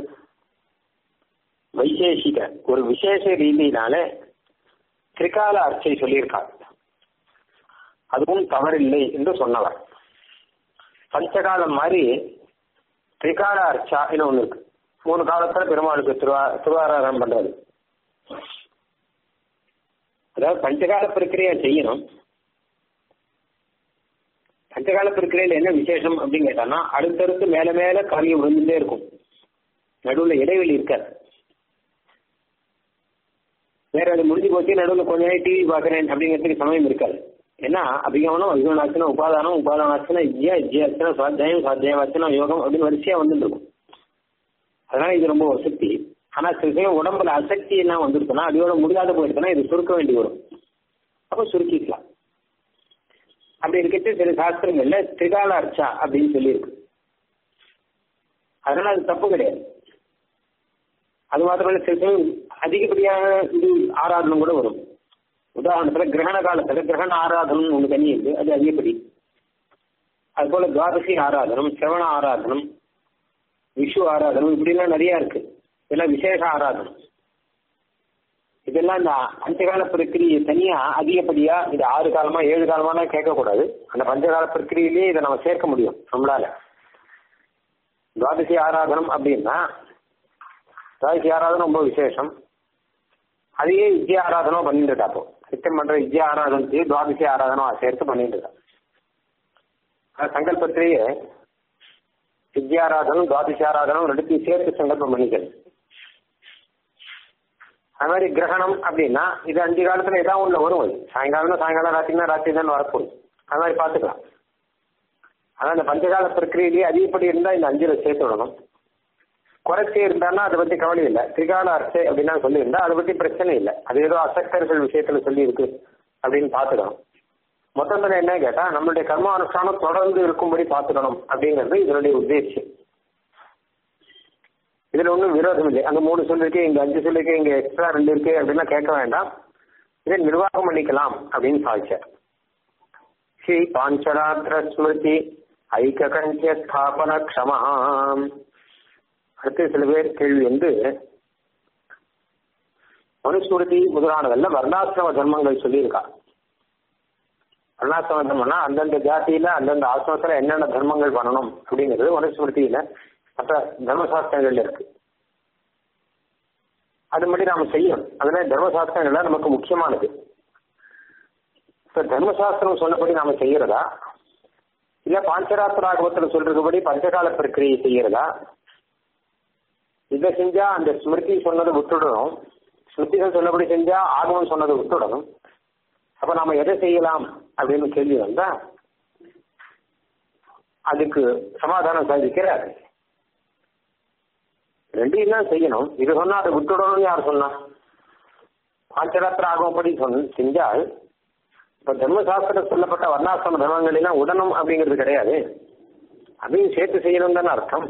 வைசேஷிக ஒரு விசேஷ ரீதியினால திரிகால அர்ச்சை சொல்லியிருக்கார் அதுவும் தவறில்லை என்று சொன்னவர் பஞ்சகாலம் மாதிரி திரிகால அர்ச்சா ஒண்ணு இருக்கு மூணு காலத்துல பெருமாளுக்கு திருவா திருவாராதனம் பண்றது அதாவது பஞ்சகால பிரக்கிரியா செய்யணும் பஞ்சகால பிரக்கிரையில என்ன விசேஷம் அப்படின்னு கேட்டான்னா அடுத்தடுத்து மேல மேல காரியம் விழுந்துட்டே இருக்கும் நடுவுல இடைவெளி இருக்காது வேற அது முடிஞ்சு போச்சு நடுவில் கொஞ்ச நேரம் டிவி பாக்குறேன் அப்படிங்கிறதுக்கு சமயம் இருக்காது ஏன்னா அபிகமனம் அபிகமனாச்சனா உபாதானம் உபாதானாச்சனா இஜ்யா இஜ்யாச்சனா சுவாத்தியாயம் சுவாத்தியாயவாச்சனா யோகம் அப்படின்னு வரிசையா வந்துட்டு இருக்கும் அதனால இது ரொம்ப சக்தி ஆனா சில சமயம் உடம்புல அசக்தி எல்லாம் வந்துருக்குன்னா அடியோட முடியாத போயிருக்குன்னா இது சுருக்க வேண்டி வரும் அப்போ சுருக்கிக்கலாம் அப்படி இருக்கிறது சில சாஸ்திரங்கள்ல திரிகால அர்ச்சா அப்படின்னு சொல்லியிருக்கு அதனால அது தப்பு கிடையாது அது மாத்திரமல்ல சில சமயம் அதிகப்படியான இது ஆராதனம் கூட வரும் உதாரணத்துல கிரகண காலத்துல கிரகண ஆராதனம் ஒண்ணு தனி இருக்கு அது அதிகப்படி அது போல துவாதசி ஆராதனம் சிரவண ஆராதனம் விஷு ஆராதனம் இப்படிலாம் நிறைய இருக்கு இதெல்லாம் விசேஷ ஆராதனம் இதெல்லாம் இந்த பஞ்சகால பிரக்கிரியை தனியா அதிகப்படியா இது ஆறு காலமா ஏழு காலமாலாம் கேட்கக்கூடாது அந்த பஞ்சகால பிரக்கிரியிலேயே இதை நம்ம சேர்க்க முடியும் நம்மளால துவாதசி ஆராதனம் அப்படின்னா துவாதசி ஆராதனம் ரொம்ப விசேஷம் அதையே வித்யா ஆராதனம் பண்ணிட்டு இருக்கா அப்போ நித்தியம் பண்ற வித்யா ஆராதனத்தையும் துவாதசி ஆராதனம் சேர்த்து பண்ணிட்டு இருக்கா சங்கல்பத்திலேயே வித்யாராதனம் துவாதசி ஆராதனம் ரெண்டுத்தையும் சேர்த்து சங்கல்பம் பண்ணிக்கிறது அது மாதிரி கிரகணம் அப்படின்னா இது அஞ்சு காலத்துல ஏதாவது ஒண்ணு வரும் அது சாயங்காலம் சாயங்காலம் ராத்திரினா ராத்திரி தான் வரப்போகுது அது மாதிரி பார்த்துக்கலாம் ஆனால் இந்த பஞ்சகால பிரக்கிரியிலேயே அதிகப்படி இருந்தால் இந்த அஞ்சுல சேர்த்து விடணும் குறைச்சி இருந்தான்னா அதை பத்தி கவலை இல்லை திரிகால அர்ச்சை அப்படின்னா சொல்லியிருந்தா அதை பத்தி பிரச்சனை இல்லை அது ஏதோ அசக்தர்கள் விஷயத்துல சொல்லி இருக்கு அப்படின்னு பார்த்துக்கணும் மொத்தத்துல என்ன கேட்டா நம்மளுடைய கர்மானுஷ்டானம் தொடர்ந்து இருக்கும்படி பார்த்துக்கணும் அப்படிங்கிறது இதனுடைய உத்தேசம் இதுல ஒன்றும் விரோதம் இல்லை அங்க மூணு சொல்லிருக்கு இங்க அஞ்சு சொல்லிருக்கு இங்க எக்ஸ்ட்ரா ரெண்டு இருக்கு அப்படின்னா கேட்க வேண்டாம் இதை நிர்வாகம் பண்ணிக்கலாம் அப்படின்னு சாதிச்சார் ஸ்ரீ பாஞ்சராத்திர ஸ்மிருதி ஐக்ககண்டிய ஸ்தாபன க்ஷமாம் அடுத்து சில பேர் கேள்வி வந்து மனுஸ்மிருதி முதலானதல்ல வர்ணாசிரம தர்மங்கள் சொல்லியிருக்கா வர்ணாசிரம தர்மம்னா அந்தந்த ஜாதியில அந்தந்த ஆசிரமத்துல என்னென்ன தர்மங்கள் பண்ணணும் அப்படிங்கிறது மனுஸ்மிருதியில மற்ற தர்மசாஸ்திரங்கள்ல இருக்கு அதுபடி நாம செய்யணும் அதுல தர்மசாஸ்திரங்கள்ல நமக்கு முக்கியமானது இப்ப தர்மசாஸ்திரம் சொன்னபடி நாம செய்யறதா இல்ல பாஞ்சராத்திராகவத்துல சொல்றதுபடி பஞ்சகால பிரக்கிரியை செய்யறதா இதை செஞ்சா அந்த ஸ்மிருதி சொன்னதை விட்டுடணும் ஸ்மிருதிகள் சொன்னபடி செஞ்சா ஆகமம் சொன்னதை விட்டுடணும் அப்ப நாம எதை செய்யலாம் அப்படின்னு கேள்வி வந்தா அதுக்கு சமாதானம் சாதிக்கிறார் ரெண்டையும் தான் செய்யணும் இது சொன்னா அதை விட்டுடணும்னு யார் சொன்னா பாஞ்சராத்திர ஆகமப்படி சொன்ன செஞ்சால் இப்ப தர்மசாஸ்திரம் சொல்லப்பட்ட வர்ணாசிரம தர்மங்கள் எல்லாம் உடனும் அப்படிங்கிறது கிடையாது அதையும் சேர்த்து செய்யணும் தானே அர்த்தம்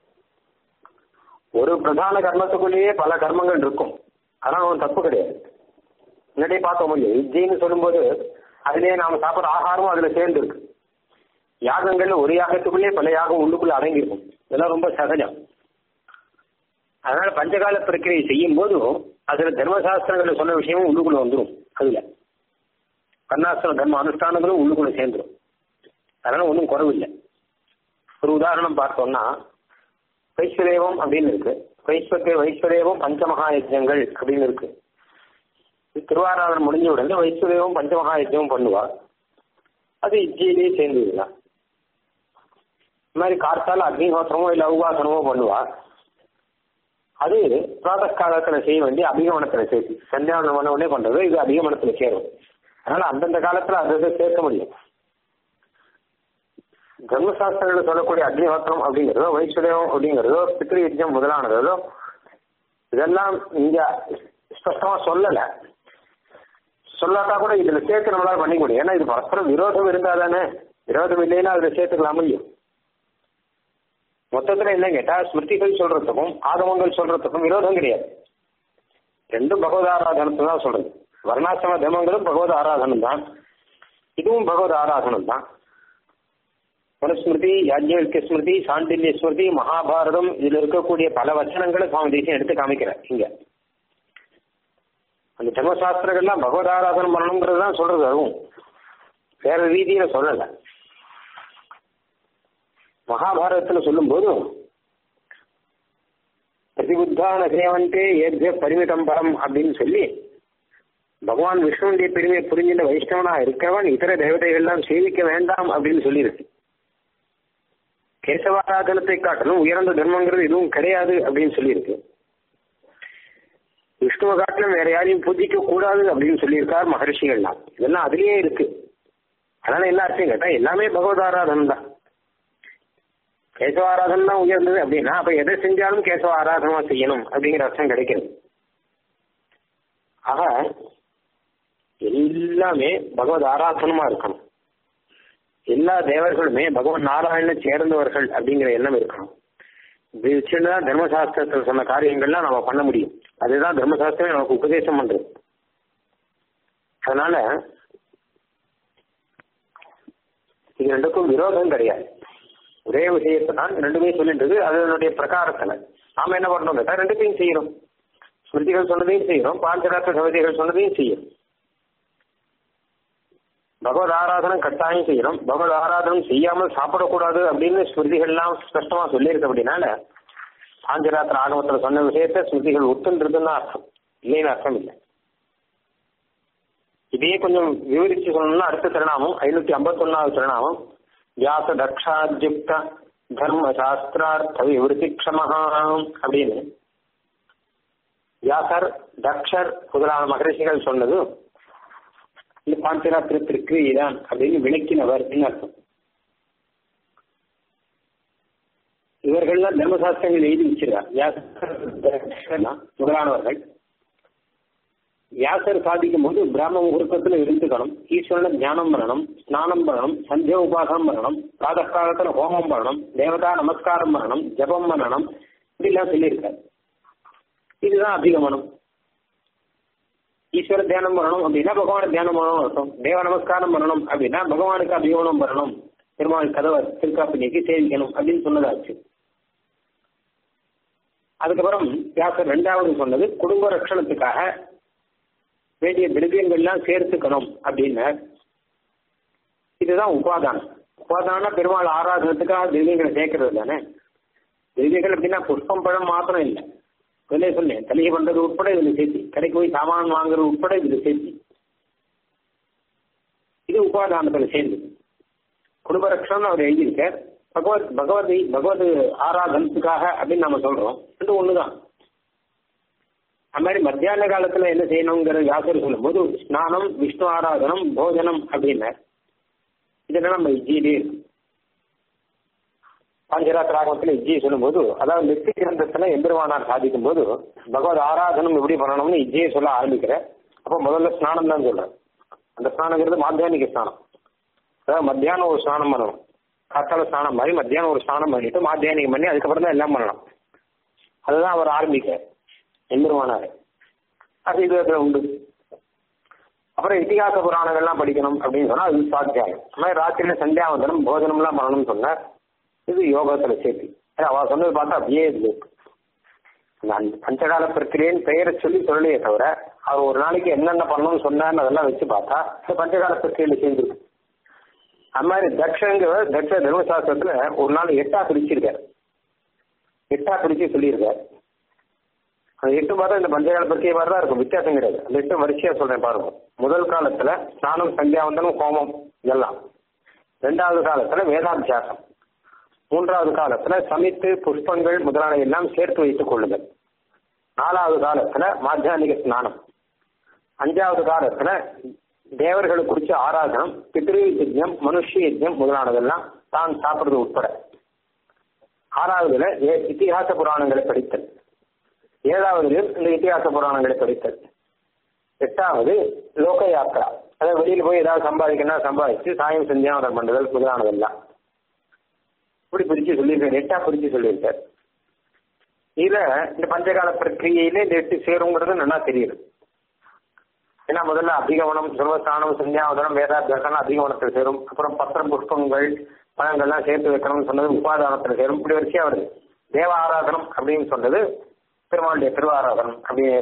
ஒரு பிரதான கர்மத்துக்குள்ளேயே பல கர்மங்கள் இருக்கும் அதெல்லாம் ஒன்றும் தப்பு கிடையாது முன்னாடியே பார்த்தோம் இல்லையா விஜயின்னு சொல்லும்போது அதிலே நாம சாப்பிட்ற ஆகாரமும் அதுல சேர்ந்து இருக்கு யாகங்கள்ல ஒரு யாகத்துக்குள்ளேயே பல யாகம் உள்ளுக்குள்ள அடங்கியிருக்கும் இதெல்லாம் ரொம்ப சகஜம் அதனால பஞ்சகால பிரக்கிரியை செய்யும் போதும் அதுல தர்மசாஸ்திரங்கள்ல சொன்ன விஷயமும் உள்ளுக்குள்ள வந்துடும் அதுல கர்ணாசிரம தர்ம அனுஷ்டானங்களும் உள்ளுக்குள்ள சேர்ந்துடும் அதனால ஒன்றும் குறவில்லை ஒரு உதாரணம் பார்த்தோம்னா வைஸ்வதேவம் அப்படின்னு இருக்கு வைஸ்வத்தை வைஸ்வதேவம் பஞ்சமகா யஜ்யங்கள் அப்படின்னு இருக்கு திருவாராதனம் முடிஞ்ச உடனே வைஸ்வதேவம் பஞ்சமகா யஜ்யம் பண்ணுவா அது இஜ்ஜியிலேயே சேர்ந்துருக்கலாம் இந்த மாதிரி கார்த்தால அக்னிஹோத்திரமோ இல்ல உபாசனமோ பண்ணுவா அது பிராத காலத்துல செய்ய வேண்டிய அபிகமனத்துல சேர்த்து சந்தியாவனம் பண்ண உடனே பண்றது இது அபிகமனத்துல சேரும் அதனால அந்தந்த காலத்துல அதை சேர்க்க முடியும் தர்மசாஸ்திரங்கள் சொல்லக்கூடிய அக்னிஹோத்திரம் அப்படிங்கிறதோ வைஸ்வதேவம் அப்படிங்கிறதோ பித்ரு யஜ்யம் முதலானதோ இதெல்லாம் இங்க ஸ்பஷ்டமா சொல்லல சொல்லாட்டா கூட இதுல சேர்த்து நம்மளால பண்ணிக்க முடியும் ஏன்னா இது பரஸ்பரம் விரோதம் இருந்தா தானே விரோதம் இல்லைன்னா அதுல சேர்த்துக்கலாம் முடியும் மொத்தத்துல என்ன கேட்டா ஸ்மிருதிகள் சொல்றதுக்கும் ஆகமங்கள் சொல்றதுக்கும் விரோதம் கிடையாது ரெண்டும் பகவத் ஆராதனத்தை தான் சொல்றது வர்ணாசிரம தர்மங்களும் பகவத் ஆராதனம் தான் இதுவும் பகவத் ஆராதனம் தான் மனுஸ்மிருதி யாஜ்யவல்ய ஸ்மிருதி சாண்டில்ய ஸ்மிருதி மகாபாரதம் இதுல இருக்கக்கூடிய பல வச்சனங்களை சுவாமி தேசியம் எடுத்து காமிக்கிறார் இங்க அந்த தர்மசாஸ்திரங்கள்லாம் பகவத் ஆராதனம் பண்ணணுங்கிறது தான் சொல்றது அதுவும் வேற ரீதியில சொல்லல மகாபாரதத்துல சொல்லும் போது பிரதிபுத்தான சேவந்தே ஏத்திய பரிமிதம் பரம் அப்படின்னு சொல்லி பகவான் விஷ்ணுடைய பெருமையை புரிஞ்சின்ற வைஷ்ணவனா இருக்கவன் இதர தேவதைகள்லாம் சேவிக்க வேண்டாம் அப்படின்னு சொல்லியிருக்கு கேசவாராதனத்தை காட்டிலும் உயர்ந்த தர்மங்கிறது எதுவும் கிடையாது அப்படின்னு சொல்லியிருக்கு விஷ்ணுவை காட்டிலும் வேற யாரையும் பூஜிக்க கூடாது அப்படின்னு சொல்லியிருக்கார் மகர்ஷிகள்லாம் இதெல்லாம் அதுலயே இருக்கு அதனால என்ன அர்த்தம் கேட்டா எல்லாமே பகவத் ஆராதனம் தான் கேசவ ஆராதனை தான் உயர்ந்தது அப்படின்னா அப்ப எதை செஞ்சாலும் கேசவ ஆராதனமா செய்யணும் அப்படிங்கிற அர்த்தம் கிடைக்கிறது ஆக எல்லாமே பகவத் ஆராதனமா இருக்கணும் எல்லா தேவர்களுமே பகவான் நாராயண சேர்ந்தவர்கள் அப்படிங்கிற எண்ணம் இருக்கணும் இது வச்சுதான் தர்மசாஸ்திரத்தில் சொன்ன காரியங்கள்லாம் நம்ம பண்ண முடியும் அதுதான் தர்மசாஸ்திரம் நமக்கு உபதேசம் பண்றது அதனால இது ரெண்டுக்கும் விரோதம் கிடையாது ஒரே விஷயத்தை தான் ரெண்டுமே சொல்லின்றது அதனுடைய பிரகாரத்துல நாம என்ன பண்றோம் கேட்டா ரெண்டுத்தையும் செய்யறோம் ஸ்மிருதிகள் சொன்னதையும் செய்யறோம் பாஞ்சராத்திர சமிதிகள் சொன்னதையும் செய்யறோம் பகவத் ஆராதனம் கட்டாயம் செய்யணும் பகவத் ஆராதனம் செய்யாமல் சாப்பிடக்கூடாது அப்படின்னு ஸ்மிருதிகள்லாம் ஸ்பஷ்டமா சொல்லியிருக்கு அப்படின்னால பாஞ்சராத்திர ஆகமத்துல சொன்ன விஷயத்த ஸ்மிருதிகள் ஒத்துன்றதுன்னு அர்த்தம் இல்லைன்னு அர்த்தம் இல்லை இதையே கொஞ்சம் விவரிச்சு சொல்லணும்னா அடுத்த திருநாமம் ஐநூத்தி ஐம்பத்தி ஒன்னாவது திருநாமம் வியாச தக்ஷாத்யுக்த தர்ம சாஸ்திரார்த்த விவருத்தி க்ஷமஹா அப்படின்னு வியாசர் தக்ஷர் முதலான மகரிஷிகள் சொன்னது இந்த பாஞ்சராத்திரத்திற்கு இதான் அப்படின்னு விளக்கினவர் அர்த்தம் இவர்கள்லாம் தர்மசாஸ்திரங்கள் எழுதி வச்சிருக்கார் வியாசர் முதலானவர்கள் வியாசர் சாதிக்கும் போது பிராம முகூர்த்தத்துல இருந்துக்கணும் ஈஸ்வரனை தியானம் பண்ணணும் ஸ்நானம் பண்ணணும் சந்திய உபாசனம் பண்ணணும் பிராத காலத்துல ஹோமம் பண்ணணும் தேவதா நமஸ்காரம் பண்ணணும் ஜபம் பண்ணணும் இப்படிலாம் சொல்லியிருக்காரு இதுதான் அதிகமனம் ஈஸ்வர தியானம் பண்ணணும் அப்படின்னா பகவானை தியானம் பண்ணணும் அர்த்தம் தேவ நமஸ்காரம் பண்ணணும் அப்படின்னா பகவானுக்கு அபியோகம் பண்ணணும் பெருமாள் கதவை திருக்காப்பு நீக்கி சேவிக்கணும் அப்படின்னு சொன்னதாச்சு அதுக்கப்புறம் வியாசர் ரெண்டாவது சொன்னது குடும்ப ரட்சணத்துக்காக வேண்டிய திரவியங்கள்லாம் சேர்த்துக்கணும் அப்படின்னு இதுதான் உபாதானம் உபாதானம் பெருமாள் ஆராதனத்துக்காக திரவியங்களை சேர்க்கறது தானே திரவியங்கள் அப்படின்னா புஷ்பம் பழம் மாத்திரம் இல்லை முதலே சொன்னேன் தலிகை பண்றது உட்பட இதுல சேர்த்தி கடைக்கு போய் சாமான் வாங்குறது உட்பட இதுல சேர்த்தி உபாதானத்துல சேர்ந்து குடும்பரக்ஷன் அவர் எழுதியிருக்கார் பகவத் பகவதி பகவத் ஆராதனத்துக்காக அப்படின்னு நம்ம சொல்றோம் இது ஒண்ணுதான் அது மாதிரி மத்தியான காலத்துல என்ன செய்யணுங்கிற வியாசர் சொல்லும்போது ஸ்நானம் விஷ்ணு ஆராதனம் போஜனம் அப்படின்னார் இதெல்லாம் நம்ம இஜ்ஜியிலே இருக்கு பாஞ்சராத் ராகவத்துல இஜ்ஜி சொல்லும்போது அதாவது நெத்தி கிரந்தத்துல எம்பெருமானார் சாதிக்கும் போது பகவத் ஆராதனம் எப்படி பண்ணணும்னு இஜ்ஜியை சொல்ல ஆரம்பிக்கிற அப்போ முதல்ல ஸ்நானம் தான் சொல்றேன் அந்த ஸ்நானங்கிறது மாத்தியானிக ஸ்நானம் அதாவது மத்தியானம் ஒரு ஸ்நானம் பண்ணணும் காத்தால ஸ்நானம் மாதிரி மத்தியானம் ஒரு ஸ்நானம் பண்ணிட்டு மாத்தியானிகம் பண்ணி அதுக்கப்புறம் தான் எல்லாம் பண்ணணும் அதுதான் அவர் ஆரம்பிக்க எம்பெருமானார் அது இதுல உண்டு அப்புறம் இதிகாச புராணங்கள்லாம் படிக்கணும் அப்படின்னு சொன்னா அது சுவாத்தியாயம் அது மாதிரி ராத்திரியில சந்தியாவந்தனம் போஜனம்லாம் பண்ணணும்னு சொன்னார் இது யோகத்துல சேர்த்து அது அவ சொன்னது பார்த்தா அப்படியே இது அந்த அந்த பஞ்சகால பிரக்கிரியன்னு பெயரை சொல்லி சொல்லலையே தவிர அவர் ஒரு நாளைக்கு என்னென்ன பண்ணணும்னு சொன்னார்னு அதெல்லாம் வச்சு பார்த்தா இந்த பஞ்சகால பிரக்கிரியில சேர்ந்துருக்கு அது மாதிரி தக்ஷங்கிற தக்ஷ தர்மசாஸ்திரத்துல ஒரு நாள் எட்டா பிரிச்சிருக்காரு எட்டா பிரிச்சு சொல்லியிருக்காரு அந்த எட்டு பார்த்தா இந்த பஞ்சகால பிரக்கிய மாதிரி தான் இருக்கும் வித்தியாசம் கிடையாது அந்த எட்டு வரிசையா சொல்றேன் பாருங்க முதல் காலத்துல ஸ்நானம் சந்தியாவந்தனம் ஹோமம் இதெல்லாம் ரெண்டாவது காலத்துல வேதாபியாசம் மூன்றாவது காலத்துல சமித்து புஷ்பங்கள் முதலான எல்லாம் சேர்த்து வைத்துக் கொள்ளுதல் நாலாவது காலத்துல மாத்தியானிக ஸ்நானம் அஞ்சாவது காலத்துல தேவர்களை குறிச்ச ஆராதனம் பித்ரு யஜ்யம் மனுஷ யஜ்யம் முதலானதெல்லாம் தான் சாப்பிடுறது உட்பட ஆறாவதுல ஏ- இதிகாச புராணங்களை படித்தல் ஏழாவதுல இந்த இதிகாச புராணங்களை படித்தல் எட்டாவது லோக யாத்திரா அதாவது வெளியில போய் ஏதாவது சம்பாதிக்கணும் சம்பாதிச்சு சாயம் சந்தியாவதம் பண்ணுதல் முதலானதெல்லாம் இப்படி பிரிச்சு சொல்லியிருக்காரு எட்டா பிரிச்சு சொல்லியிருக்காரு இதுல இந்த பஞ்சகால பிரக்கிரியில இந்த எட்டு சேருங்கிறது நல்லா தெரியுது ஏன்னா முதல்ல அதிகவனம் சர்வஸ்தானம் சந்தியாவதனம் வேதாபியாசம் அதிகவனத்தில் சேரும் அப்புறம் பத்திரம் புஷ்பங்கள் பழங்கள்லாம் சேர்த்து வைக்கணும்னு சொன்னது உபாதானத்தில் சேரும் இப்படி வரிசையா வருது தேவ ஆராதனம் அப்படின்னு சொன்னது பெருமாளுடைய திருவாராதனம் அப்படின்னு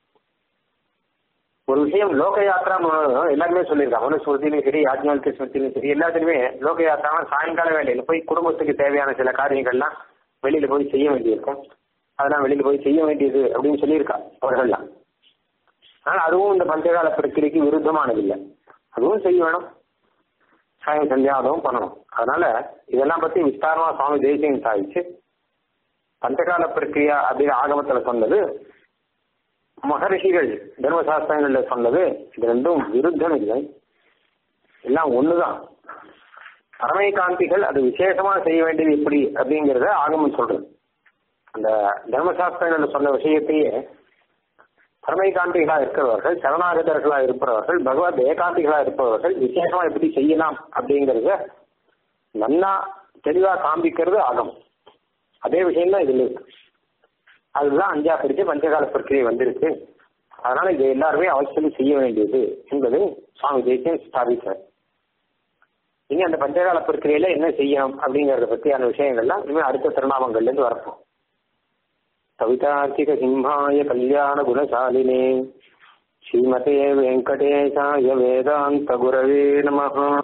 ஒரு விஷயம் லோக யாத்திரா எல்லாருமே சொல்லியிருக்காங்க மனுஸ்மிருதியிலும் சரி ஆத்மாவிக ஸ்மிருதியிலும் சரி எல்லாத்துலயுமே லோக யாத்திரா சாயங்கால வேலையில போய் குடும்பத்துக்கு தேவையான சில காரியங்கள்லாம் வெளியில போய் செய்ய வேண்டியிருக்கும் அதெல்லாம் வெளியில போய் செய்ய வேண்டியது அப்படின்னு சொல்லியிருக்கா அவர்கள்லாம் ஆனா அதுவும் இந்த பஞ்சகால பிரக்கிரிக்கு விருத்தமானதில்லை அதுவும் செய்ய வேணும் சாயம் சந்தியாவதமும் பண்ணணும் அதனால இதெல்லாம் பத்தி விஸ்தாரமா சுவாமி தேசியம் சாதிச்சு பஞ்சகால பிரக்கிரியா அப்படின்னு ஆகமத்துல சொன்னது மகரிஷிகள் தர்மசாஸ்திரங்கள்ல சொன்னது இது ரெண்டும் விருத்தம் இல்லை எல்லாம் ஒண்ணுதான் பரமை காந்திகள் அது விசேஷமா செய்ய வேண்டியது எப்படி அப்படிங்கறத ஆகமம் சொல்றது அந்த தர்மசாஸ்திரங்கள்ல சொன்ன விஷயத்தையே பரமை காந்திகளா இருக்கிறவர்கள் சரணாகதர்களா இருப்பவர்கள் பகவத் ஏகாந்திகளா இருப்பவர்கள் விசேஷமா எப்படி செய்யலாம் அப்படிங்கறத நன்னா தெளிவா காண்பிக்கிறது ஆகமம் அதே விஷயம் தான் இதுல இருக்கு அதுதான் அஞ்சா பிரிச்சு பஞ்சகால பிரக்கிரியை வந்திருக்கு அதனால இதை எல்லாருமே அவசியம் செய்ய வேண்டியது என்பதை சுவாமி தேசியம் ஸ்தாபித்தார் இனி அந்த பஞ்சகால பிரக்கிரியில என்ன செய்யணும் அப்படிங்கறத பத்தியான விஷயங்கள்லாம் இனிமே அடுத்த திருநாமங்கள்ல இருந்து வரப்போம் கவிதார்த்திக சிம்ஹாய கல்யாண குணசாலினே ஸ்ரீமதே வெங்கடேசாய வேதாந்த குரவே நமஹ